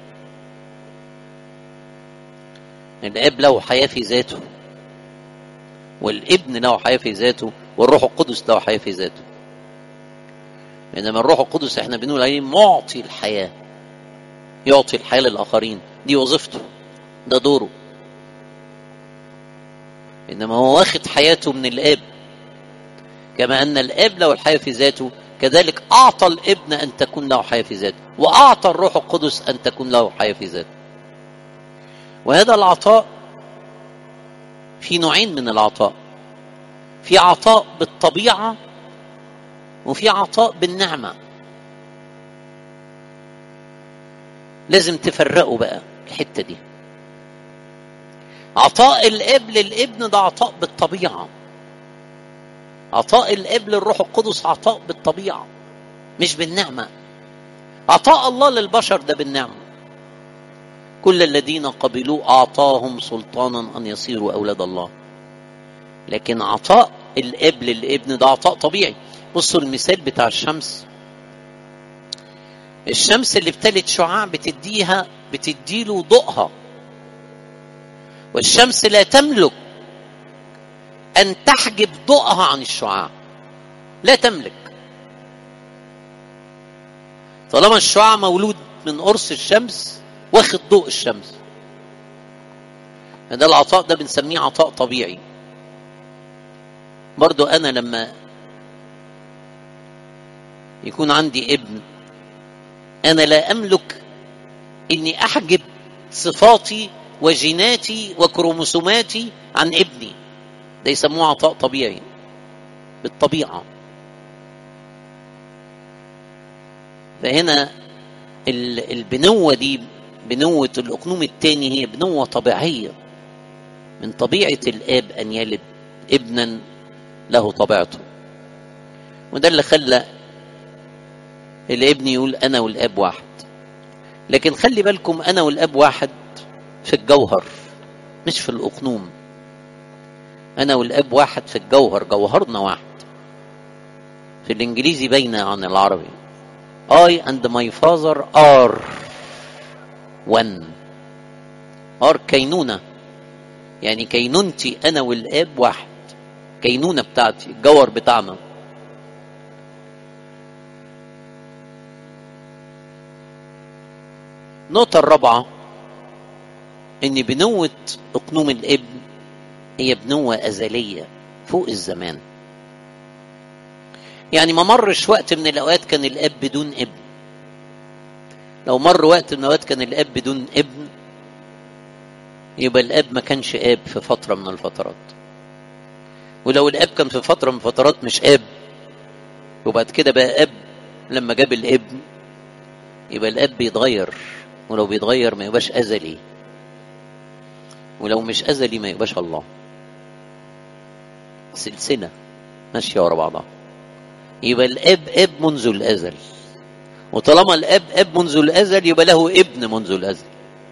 الاب له حياة في ذاته والابن له حياة في ذاته والروح القدس له حياة في ذاته انما الروح القدس احنا بنقول عليه معطي الحياة يعطي الحياة للآخرين دي وظيفته ده دوره انما هو واخد حياته من الاب كما ان الاب له الحياة في ذاته كذلك أعطى الابن أن تكون له حياة في ذاته وأعطى الروح القدس أن تكون له حياة في ذاته وهذا العطاء في نوعين من العطاء في عطاء بالطبيعة وفي عطاء بالنعمة لازم تفرقوا بقى الحتة دي عطاء الاب للابن ده عطاء بالطبيعه عطاء الاب للروح القدس عطاء بالطبيعه مش بالنعمه عطاء الله للبشر ده بالنعمه كل الذين قبلوه اعطاهم سلطانا ان يصيروا اولاد الله لكن عطاء الاب للابن ده عطاء طبيعي بصوا المثال بتاع الشمس الشمس اللي ابتلت شعاع بتديها بتديله ضوءها والشمس لا تملك أن تحجب ضوءها عن الشعاع لا تملك طالما الشعاع مولود من قرص الشمس واخد ضوء الشمس ده العطاء ده بنسميه عطاء طبيعي برضو أنا لما يكون عندي ابن أنا لا أملك إني أحجب صفاتي وجيناتي وكروموسوماتي عن ابني ده يسموه عطاء طبيعي بالطبيعة فهنا البنوة دي بنوة الأقنوم الثاني هي بنوة طبيعية من طبيعة الآب أن يلد ابنا له طبيعته وده اللي خلى الابن يقول أنا والآب واحد لكن خلي بالكم أنا والآب واحد في الجوهر مش في الأقنوم أنا والآب واحد في الجوهر جوهرنا واحد في الإنجليزي باينة عن العربي I and my father are one are كينونة يعني كينونتي أنا والآب واحد كينونة بتاعتي الجوهر بتاعنا النقطة الرابعة إن بنوة أقنوم الابن هي بنوة أزلية فوق الزمان يعني ما مرش وقت من الأوقات كان الأب بدون ابن لو مر وقت من الأوقات كان الأب بدون ابن يبقى الأب ما كانش آب في فترة من الفترات ولو الأب كان في فترة من الفترات مش آب وبعد كده بقى أب لما جاب الابن يبقى الأب بيتغير ولو بيتغير ما يبقاش أزلي ولو مش أزلي ما يبقاش الله سلسلة ماشية ورا بعضها يبقى الأب أب منذ الأزل وطالما الأب أب منذ الأزل يبقى له ابن منذ الأزل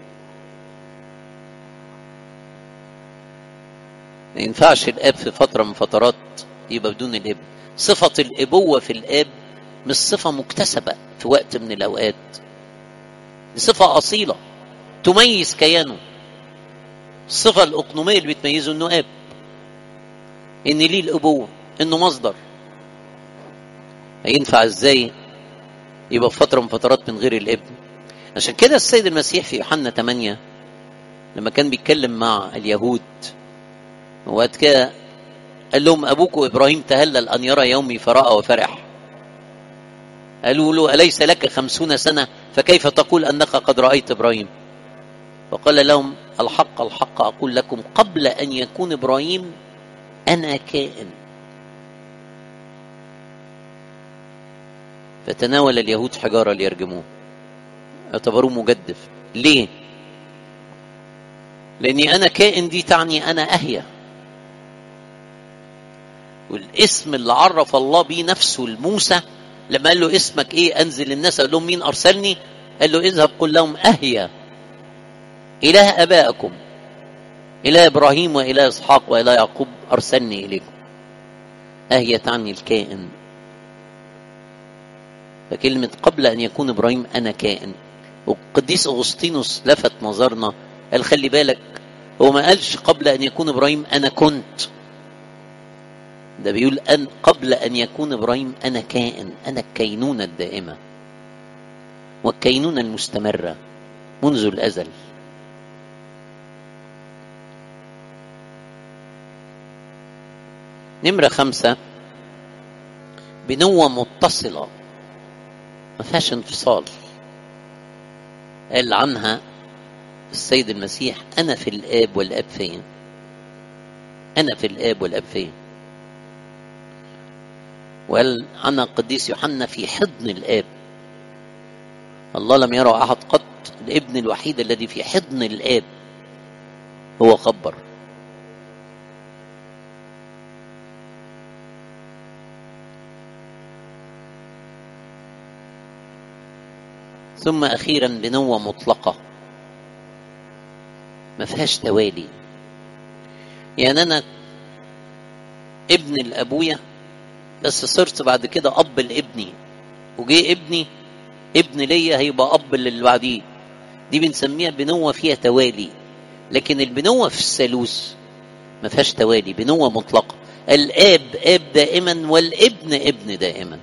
ما ينفعش الأب في فترة من فترات يبقى بدون الابن صفة الأبوة في الأب مش صفة مكتسبة في وقت من الأوقات دي صفة أصيلة تميز كيانه الصفة الأقنومية اللي بتميزه إنه أب إن ليه الأبوة إنه مصدر هينفع إزاي يبقى في فترة من فترات من غير الابن عشان كده السيد المسيح في يوحنا 8 لما كان بيتكلم مع اليهود وقت كده قال لهم أبوك إبراهيم تهلل أن يرى يومي فرأى وفرح قالوا له أليس لك خمسون سنة فكيف تقول أنك قد رأيت إبراهيم فقال لهم الحق الحق أقول لكم قبل أن يكون إبراهيم أنا كائن فتناول اليهود حجارة ليرجموه اعتبروه مجدف ليه لأني أنا كائن دي تعني أنا أهيا والاسم اللي عرف الله بيه نفسه لموسى لما قال له اسمك ايه انزل الناس قال لهم مين ارسلني قال له اذهب قل لهم اهيا اله ابائكم اله ابراهيم واله اسحاق واله يعقوب ارسلني اليكم اهيا تعني الكائن فكلمة قبل أن يكون إبراهيم أنا كائن والقديس أغسطينوس لفت نظرنا قال خلي بالك هو ما قالش قبل أن يكون إبراهيم أنا كنت ده بيقول أن قبل أن يكون إبراهيم أنا كائن أنا الكينونة الدائمة والكينونة المستمرة منذ الأزل نمرة خمسة بنوة متصلة ما فيهاش انفصال قال عنها السيد المسيح أنا في الآب والآب فين أنا في الآب والآب فين وقال عنها القديس يوحنا في حضن الآب الله لم يرى أحد قط الابن الوحيد الذي في حضن الآب هو خبر ثم أخيرا بنوة مطلقة ما فيهاش توالي يعني أنا ابن لأبويا بس صرت بعد كده أب لابني وجي ابني ابن ليا هيبقى أب للي بعديه دي بنسميها بنوة فيها توالي لكن البنوة في الثالوث ما فيهاش توالي بنوة مطلقة الآب آب دائما والابن ابن دائما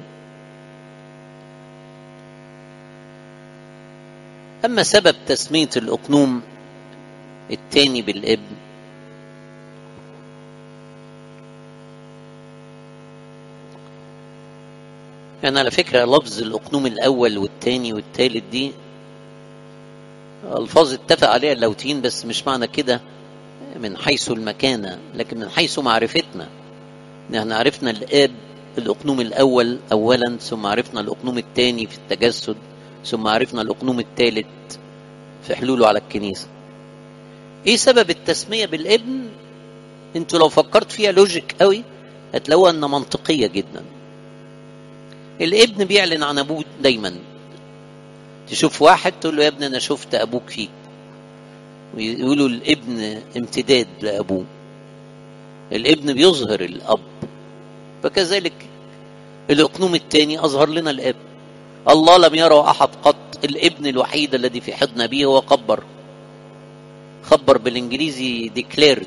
أما سبب تسمية الأقنوم الثاني بالابن يعني على فكرة لفظ الأقنوم الأول والثاني والثالث دي ألفاظ اتفق عليها اللوتين بس مش معنى كده من حيث المكانة لكن من حيث معرفتنا نحن عرفنا الآب الأقنوم الأول أولا ثم عرفنا الأقنوم الثاني في التجسد ثم عرفنا الأقنوم الثالث في حلوله على الكنيسة ايه سبب التسمية بالابن انتوا لو فكرت فيها لوجيك قوي هتلاقوها انها منطقية جدا الابن بيعلن عن ابوه دايما تشوف واحد تقول له يا ابني انا شفت ابوك فيك ويقولوا الابن امتداد لابوه الابن بيظهر الاب فكذلك الاقنوم الثاني اظهر لنا الاب الله لم يرى احد قط الابن الوحيد الذي في حضن ابيه هو خبر خبر بالانجليزي declared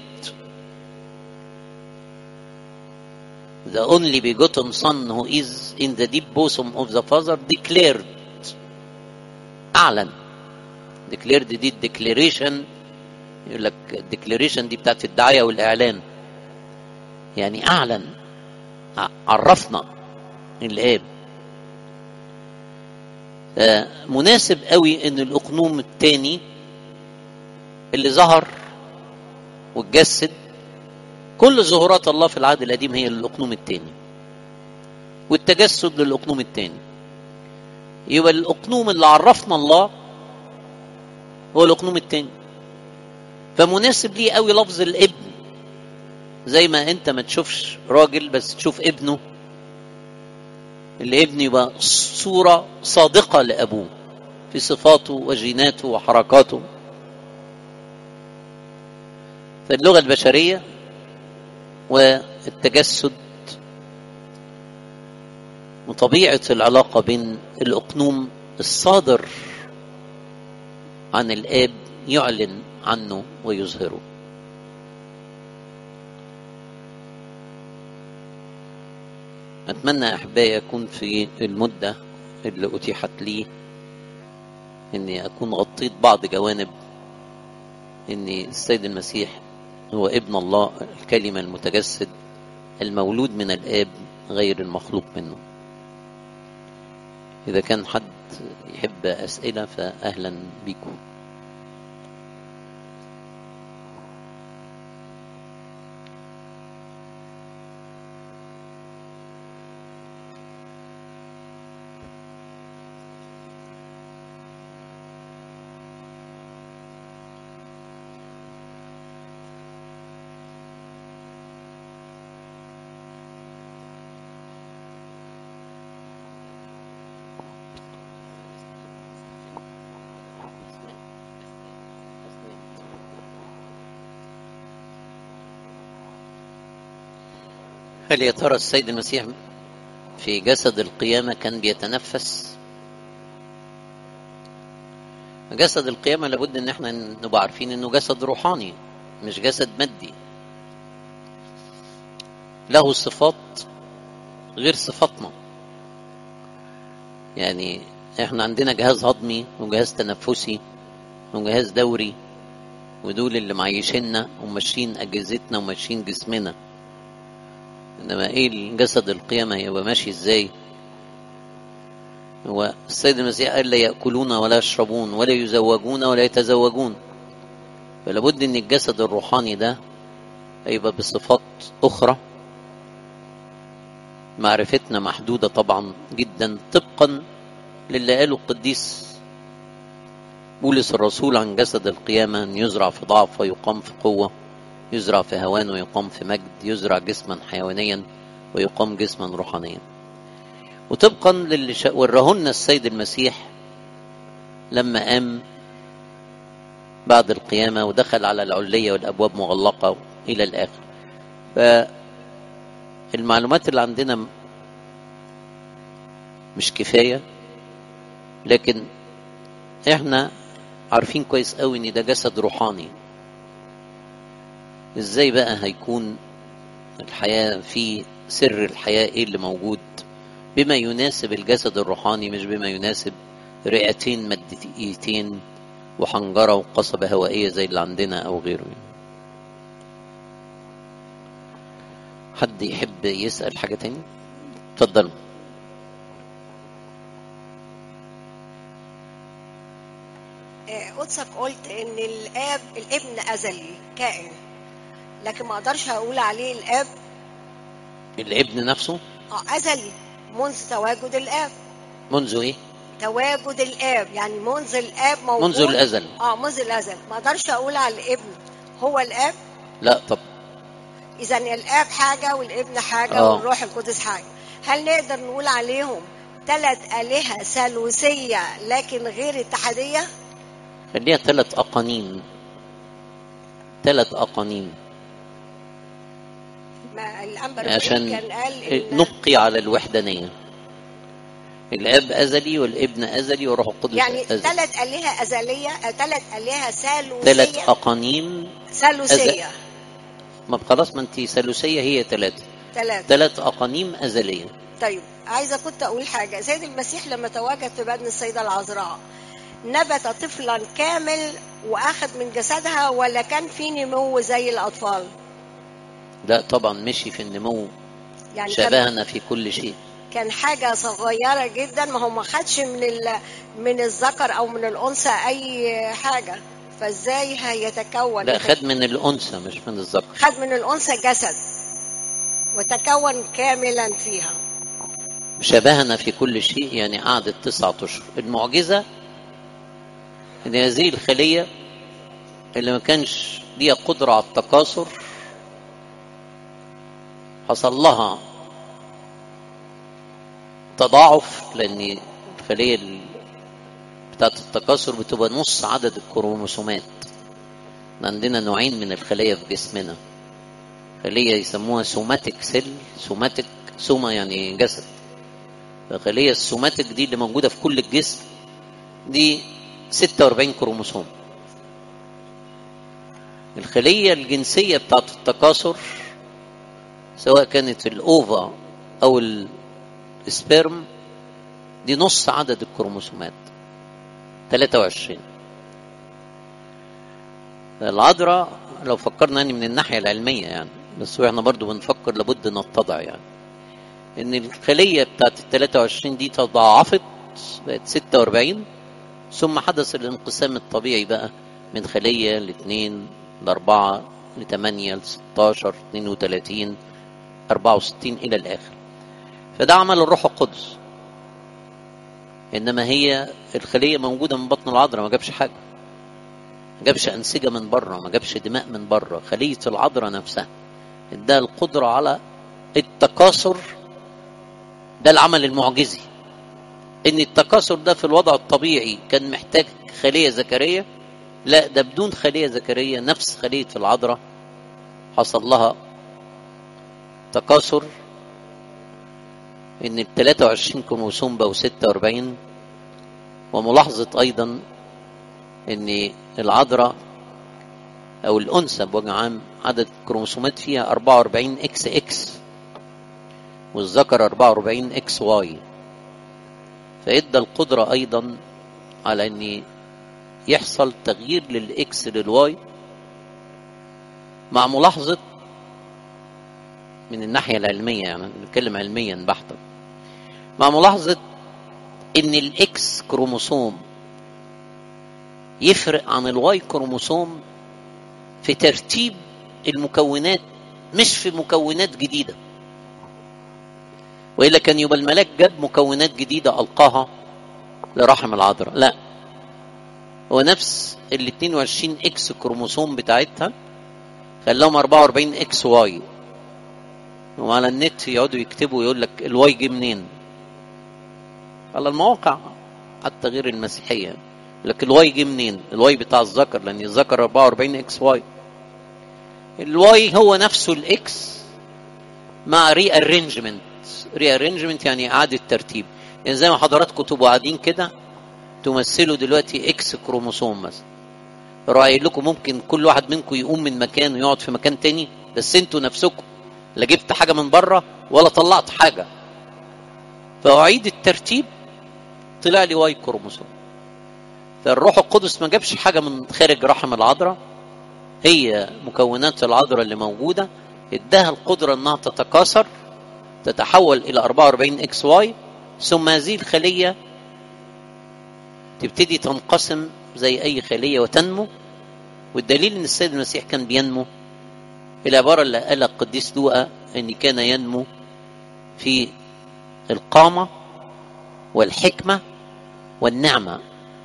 the only begotten son who is in the deep bosom of the father declared اعلن ديكليرد دي الديكليريشن يقول لك الديكليريشن دي بتاعت الدعايه والاعلان يعني اعلن ع- عرفنا الاب آه، مناسب قوي ان الاقنوم الثاني اللي ظهر واتجسد كل ظهورات الله في العهد القديم هي للاقنوم الثاني والتجسد للاقنوم الثاني يبقى الاقنوم اللي عرفنا الله هو الاقنوم الثاني فمناسب ليه قوي لفظ الابن زي ما انت ما تشوفش راجل بس تشوف ابنه الابن يبقى صورة صادقة لأبوه في صفاته وجيناته وحركاته فاللغة البشرية والتجسد وطبيعة العلاقة بين الأقنوم الصادر عن الآب يعلن عنه ويظهره أتمنى أحبائي أكون في المدة اللي أتيحت لي إني أكون غطيت بعض جوانب إن السيد المسيح هو ابن الله الكلمة المتجسد المولود من الآب غير المخلوق منه إذا كان حد يحب أسئلة فأهلا بكم هل يا ترى السيد المسيح في جسد القيامة كان بيتنفس جسد القيامة لابد ان احنا نبقى عارفين انه جسد روحاني مش جسد مادي له صفات غير صفاتنا يعني احنا عندنا جهاز هضمي وجهاز تنفسي وجهاز دوري ودول اللي معيشيننا وماشيين اجهزتنا وماشيين جسمنا انما ايه الجسد القيامة يبقى ماشي ازاي هو السيد المسيح قال لا يأكلون ولا يشربون ولا يزوجون ولا يتزوجون فلابد ان الجسد الروحاني ده هيبقى بصفات اخرى معرفتنا محدودة طبعا جدا طبقا للي قاله القديس بولس الرسول عن جسد القيامة أن يزرع في ضعف ويقام في قوة يزرع في هوان ويقام في مجد يزرع جسما حيوانيا ويقام جسما روحانيا وطبقا للي شا... ورهن السيد المسيح لما قام بعد القيامة ودخل على العلية والأبواب مغلقة إلى الآخر فالمعلومات اللي عندنا مش كفاية لكن احنا عارفين كويس قوي ان ده جسد روحاني ازاي بقى هيكون الحياة في سر الحياة ايه اللي موجود بما يناسب الجسد الروحاني مش بما يناسب رئتين ماديتين وحنجرة وقصبة هوائية زي اللي عندنا أو غيره حد يحب يسأل حاجة تاني اتفضلوا قدسك قلت ان الاب الابن ازلي كائن لكن ما اقدرش اقول عليه الاب الابن نفسه اه ازلي منذ تواجد الاب منذ ايه تواجد الاب يعني منذ الاب موجود منذ الازل اه منذ الازل ما اقدرش اقول على الابن هو الاب لا طب اذا الاب حاجه والابن حاجه آه. والروح القدس حاجه هل نقدر نقول عليهم ثلاث الهه ثالوثيه لكن غير اتحاديه خليها ثلاث أقانيم ثلاث أقانيم ما الانبر عشان كان قال ان نبقي على الوحدانية الأب أزلي والابن أزلي والروح القدس يعني أزلي ثلاث آلهة أزلية ثلاث آلهة ثالوثية ثلاث أقانيم ثالوثية ما خلاص ما انت ثالوثية هي ثلاثة ثلاثة ثلاث أقانيم أزلية طيب عايزة كنت أقول حاجة سيد المسيح لما تواجد في بدن السيدة العذراء نبت طفلا كامل واخذ من جسدها ولا كان في نمو زي الاطفال لا طبعا مشي في النمو يعني كان شبهنا في كل شيء كان حاجة صغيرة جدا ما هو ما خدش من ال... من الذكر أو من الأنثى أي حاجة فإزاي هيتكون لا خد من الأنثى مش من الذكر خد من الأنثى جسد وتكون كاملا فيها شبهنا في كل شيء يعني قعدت تسعة أشهر المعجزة إن هذه الخلية اللي ما كانش ليها قدرة على التكاثر حصل لها تضاعف لأن الخلية ال- بتاعت التكاثر بتبقى نص عدد الكروموسومات عندنا نوعين من الخلايا في جسمنا خلية يسموها سوماتيك سيل سوماتيك سوما يعني جسد الخلية السوماتيك دي اللي موجودة في كل الجسم دي 46 كروموسوم الخلية الجنسية بتاعت التكاثر سواء كانت الأوفا أو السبرم دي نص عدد الكروموسومات 23 العذراء لو فكرنا يعني من الناحية العلمية يعني بس احنا برضو بنفكر لابد نتضع يعني ان الخلية بتاعت ال 23 دي تضاعفت بقت 46 ثم حدث الانقسام الطبيعي بقى من خلية لاثنين لأربعة لثمانية لستاشر اثنين وثلاثين أربعة وستين إلى الآخر فده عمل الروح القدس إنما هي الخلية موجودة من بطن العذراء ما جابش حاجة ما جابش أنسجة من بره ما جابش دماء من بره خلية العذراء نفسها اداها القدرة على التكاثر ده العمل المعجزي ان التكاثر ده في الوضع الطبيعي كان محتاج خلية ذكرية لا ده بدون خلية ذكرية نفس خلية العذراء حصل لها تكاثر ان ال 23 كروموسوم بقوا 46 وملاحظة ايضا ان العذراء او الانثى بوجه عام عدد الكروموسومات فيها 44 اكس اكس والذكر 44 اكس واي فادى القدرة ايضا على ان يحصل تغيير للاكس للواي مع ملاحظة من الناحية العلمية يعني نتكلم علميا بحتا مع ملاحظة ان الاكس كروموسوم يفرق عن الواي كروموسوم في ترتيب المكونات مش في مكونات جديدة وإلا كان يبقى الملاك جاب مكونات جديدة ألقاها لرحم العذراء لا هو نفس ال 22 اكس كروموسوم بتاعتها خلاهم 44 اكس واي وعلى النت يقعدوا يكتبوا يقول لك الواي جه منين على المواقع حتى غير المسيحية لكن الواي جه منين الواي بتاع الذكر لأن الذكر 44 اكس واي الواي هو نفسه الاكس مع ري ارينجمنت ري ارينجمنت يعني اعاده ترتيب يعني زي ما حضراتكم تبقوا قاعدين كده تمثلوا دلوقتي اكس كروموسوم مثلا رايي لكم ممكن كل واحد منكم يقوم من مكان ويقعد في مكان تاني بس انتوا نفسكم لا جبت حاجه من بره ولا طلعت حاجه فاعيد الترتيب طلع لي واي كروموسوم فالروح القدس ما جابش حاجه من خارج رحم العذراء هي مكونات العذراء اللي موجوده اداها القدره انها تتكاثر تتحول الى 44 اكس واي ثم هذه الخليه تبتدي تنقسم زي اي خليه وتنمو والدليل ان السيد المسيح كان بينمو العباره اللي قالها القديس لوقا ان كان ينمو في القامه والحكمه والنعمه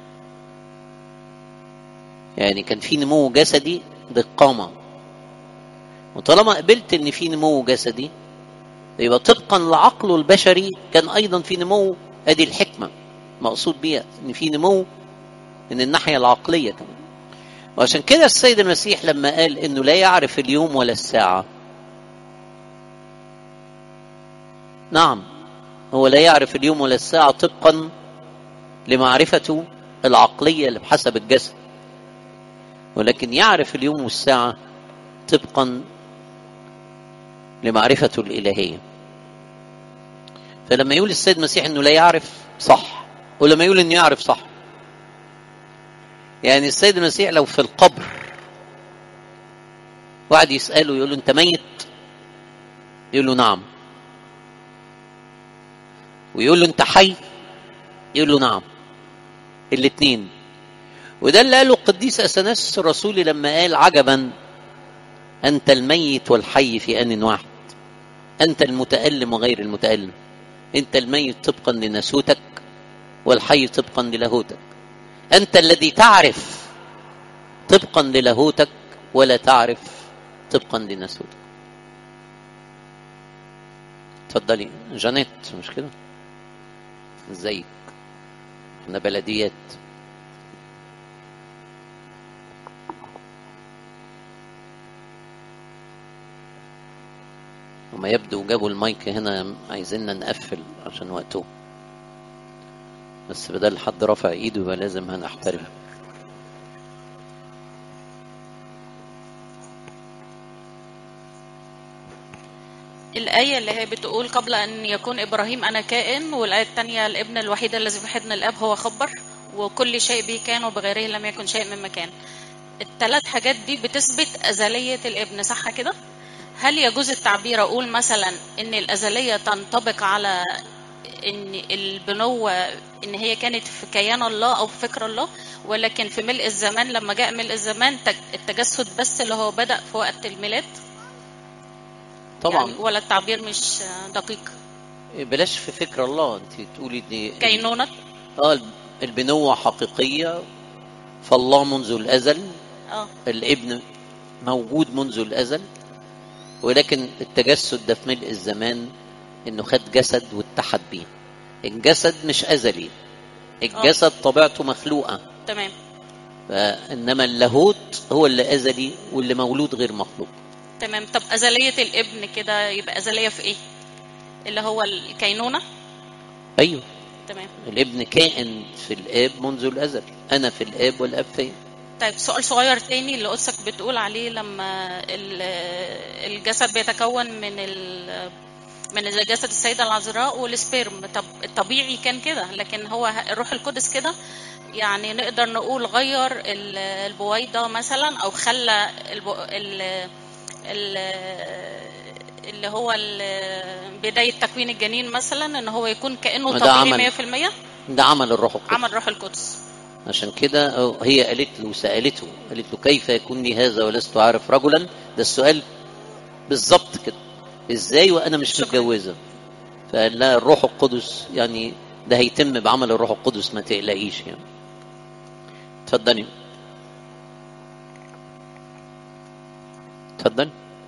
يعني كان في نمو جسدي بالقامه وطالما قبلت ان في نمو جسدي يبقى طبقا لعقله البشري كان ايضا في نمو ادي الحكمه مقصود بيها ان في نمو من الناحيه العقليه كمان وعشان كده السيد المسيح لما قال انه لا يعرف اليوم ولا الساعه نعم هو لا يعرف اليوم ولا الساعه طبقا لمعرفته العقليه اللي بحسب الجسد ولكن يعرف اليوم والساعه طبقا لمعرفته الإلهية فلما يقول السيد المسيح أنه لا يعرف صح ولما يقول أنه يعرف صح يعني السيد المسيح لو في القبر واحد يسأله يقول له أنت ميت يقول له نعم ويقول له أنت حي يقول له نعم الاثنين وده اللي قاله القديس أثناس الرسولي لما قال عجبا أنت الميت والحي في آن واحد أنت المتألم وغير المتألم أنت الميت طبقا لناسوتك والحي طبقا للاهوتك أنت الذي تعرف طبقا للاهوتك ولا تعرف طبقا لناسوتك اتفضلي جانيت مش كده ازيك احنا بلديات وما يبدو جابوا المايك هنا عايزيننا نقفل عشان وقته بس بدل حد رافع ايده يبقى لازم هنحترم الآية اللي هي بتقول قبل أن يكون إبراهيم أنا كائن والآية الثانية الابن الوحيد الذي في حضن الآب هو خبر وكل شيء به كان وبغيره لم يكن شيء مما كان الثلاث حاجات دي بتثبت أزلية الابن صح كده؟ هل يجوز التعبير أقول مثلا إن الأزلية تنطبق على إن البنوة إن هي كانت في كيان الله أو في فكر الله ولكن في ملء الزمان لما جاء ملء الزمان تج- التجسد بس اللي هو بدأ في وقت الميلاد طبعا يعني ولا التعبير مش دقيق بلاش في فكر الله انت تقولي دي كينونة اه البنوة حقيقية فالله منذ الأزل اه الابن موجود منذ الأزل ولكن التجسد ده في ملء الزمان انه خد جسد واتحد بيه الجسد مش أزلي الجسد طبيعته مخلوقة تمام فإنما اللاهوت هو اللي أزلي واللي مولود غير مخلوق تمام طب أزلية الابن كده يبقى أزلية في إيه؟ اللي هو الكينونة أيوه تمام الابن كائن في الآب منذ الأزل أنا في الآب والآب فيا طيب سؤال صغير تاني اللي قدسك بتقول عليه لما ال- الجسد بيتكون من ال من جسد السيدة العذراء والسبيرم طب الطبيعي كان كده لكن هو الروح القدس كده يعني نقدر نقول غير ال- البويضة مثلا أو خلى الب- ال- ال- اللي هو ال- بداية تكوين الجنين مثلا ان هو يكون كأنه وده طبيعي عمل- 100% ده عمل الروح القدس عمل روح القدس عشان كده أو- هي قالت له سألته قالت له كيف يكون لي هذا ولست أعرف رجلا ده السؤال بالظبط كده ازاي وانا مش شكراً. متجوزه فقال لها الروح القدس يعني ده هيتم بعمل الروح القدس ما تقلقيش يعني اتفضلي اتفضل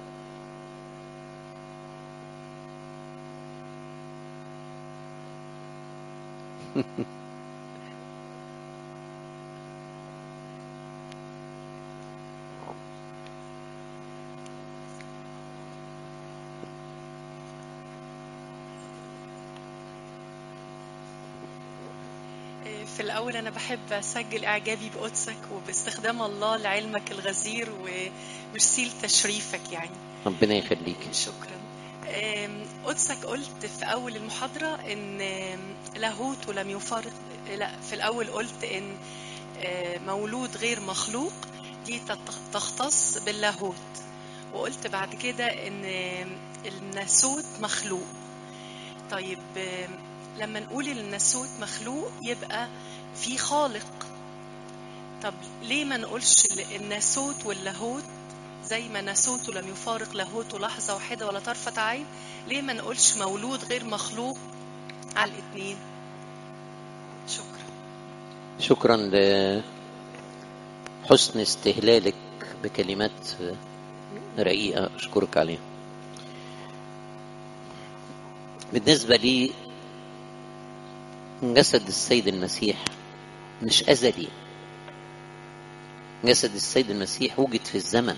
في الأول أنا بحب أسجل إعجابي بقدسك وباستخدام الله لعلمك الغزير ومرسي لتشريفك يعني ربنا يخليك شكرا أم، قدسك قلت في أول المحاضرة إن أم، لاهوت ولم يفارق لا في الأول قلت إن أه، مولود غير مخلوق دي تت- تختص باللاهوت وقلت بعد كده إن أم، الناسوت مخلوق طيب أم، لما نقول الناسوت مخلوق يبقى في خالق طب ليه ما نقولش ال- الناسوت واللاهوت زي ما ناسوت لم يفارق لاهوت لحظة واحدة ولا طرفة عين ليه ما نقولش مولود غير مخلوق على الاتنين شكرا شكرا لحسن استهلالك بكلمات رقيقة أشكرك عليها بالنسبة لي جسد السيد المسيح مش أزلي جسد السيد المسيح وجد في الزمن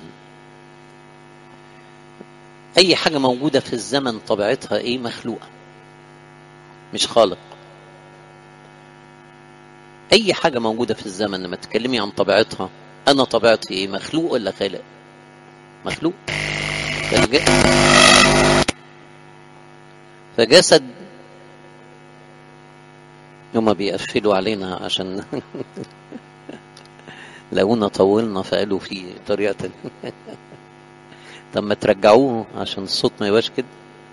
أي حاجة موجودة في الزمن طبيعتها إيه مخلوقة مش خالق اي حاجه موجوده في الزمن لما تتكلمي عن طبيعتها انا طبيعتي ايه مخلوق ولا خالق مخلوق فالج... فجسد هما بيقفلوا علينا عشان لقونا طولنا فقالوا في طريقة تانية طب ما ترجعوه عشان الصوت ما يبقاش كده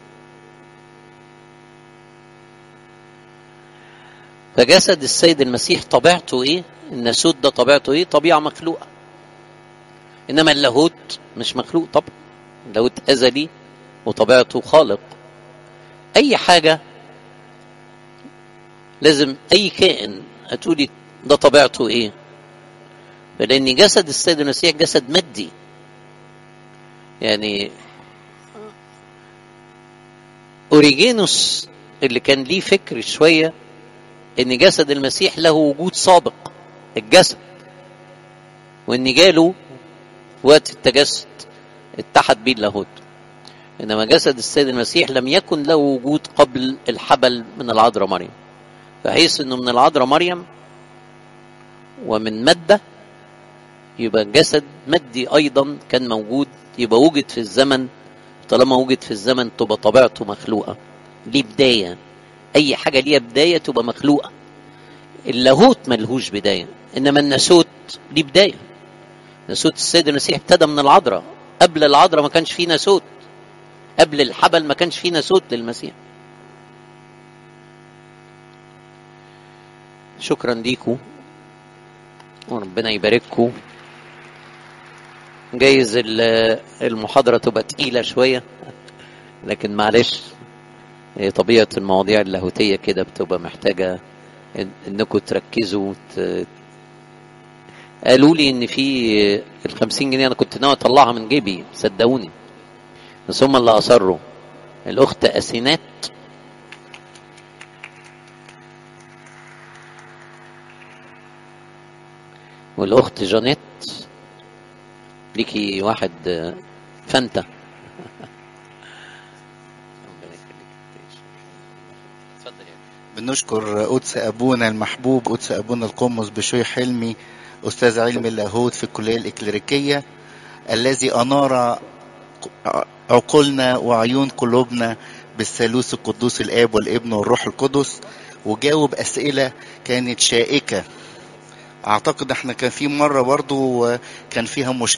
فجسد السيد المسيح طبيعته ايه الناسوت ده طبيعته ايه طبيعة مخلوقة انما اللاهوت مش مخلوق طبعا اللاهوت ازلي وطبيعته خالق اي حاجة لازم اي كائن هتقولي ده طبيعته ايه فلان جسد السيد المسيح جسد مادي يعني اوريجينوس اللي كان ليه فكر شويه ان جسد المسيح له وجود سابق الجسد وان جاله وقت التجسد اتحد بيه اللاهوت انما جسد السيد المسيح لم يكن له وجود قبل الحبل من العذراء مريم فحيث انه من العذراء مريم ومن ماده يبقى جسد مادي ايضا كان موجود يبقى وجد في الزمن طالما وجد في الزمن تبقى طبيعته مخلوقه ليه بدايه اي حاجه ليها بدايه تبقى مخلوقه اللاهوت ملهوش بدايه انما الناسوت ليه بدايه ناسوت السيد المسيح ابتدى من العذراء قبل العذراء ما كانش فيه ناسوت قبل الحبل ما كانش فيه ناسوت للمسيح شكرا ليكم وربنا يبارككم جايز المحاضرة تبقى تقيلة شوية لكن معلش طبيعة المواضيع اللاهوتية كده بتبقى محتاجة انكم تركزوا ت... قالوا لي ان في الخمسين جنيه انا كنت ناوي اطلعها من جيبي صدقوني بس هم اللي اصروا الاخت اسينات والاخت جانيت ليكي واحد فانتا بنشكر قدس ابونا المحبوب قدس ابونا القمص بشوي حلمي استاذ علم اللاهوت في الكليه الاكليريكيه الذي انار عقولنا وعيون قلوبنا بالثالوث القدوس الاب والابن والروح القدس وجاوب اسئله كانت شائكه اعتقد احنا كان في مره برضو كان فيها مشكله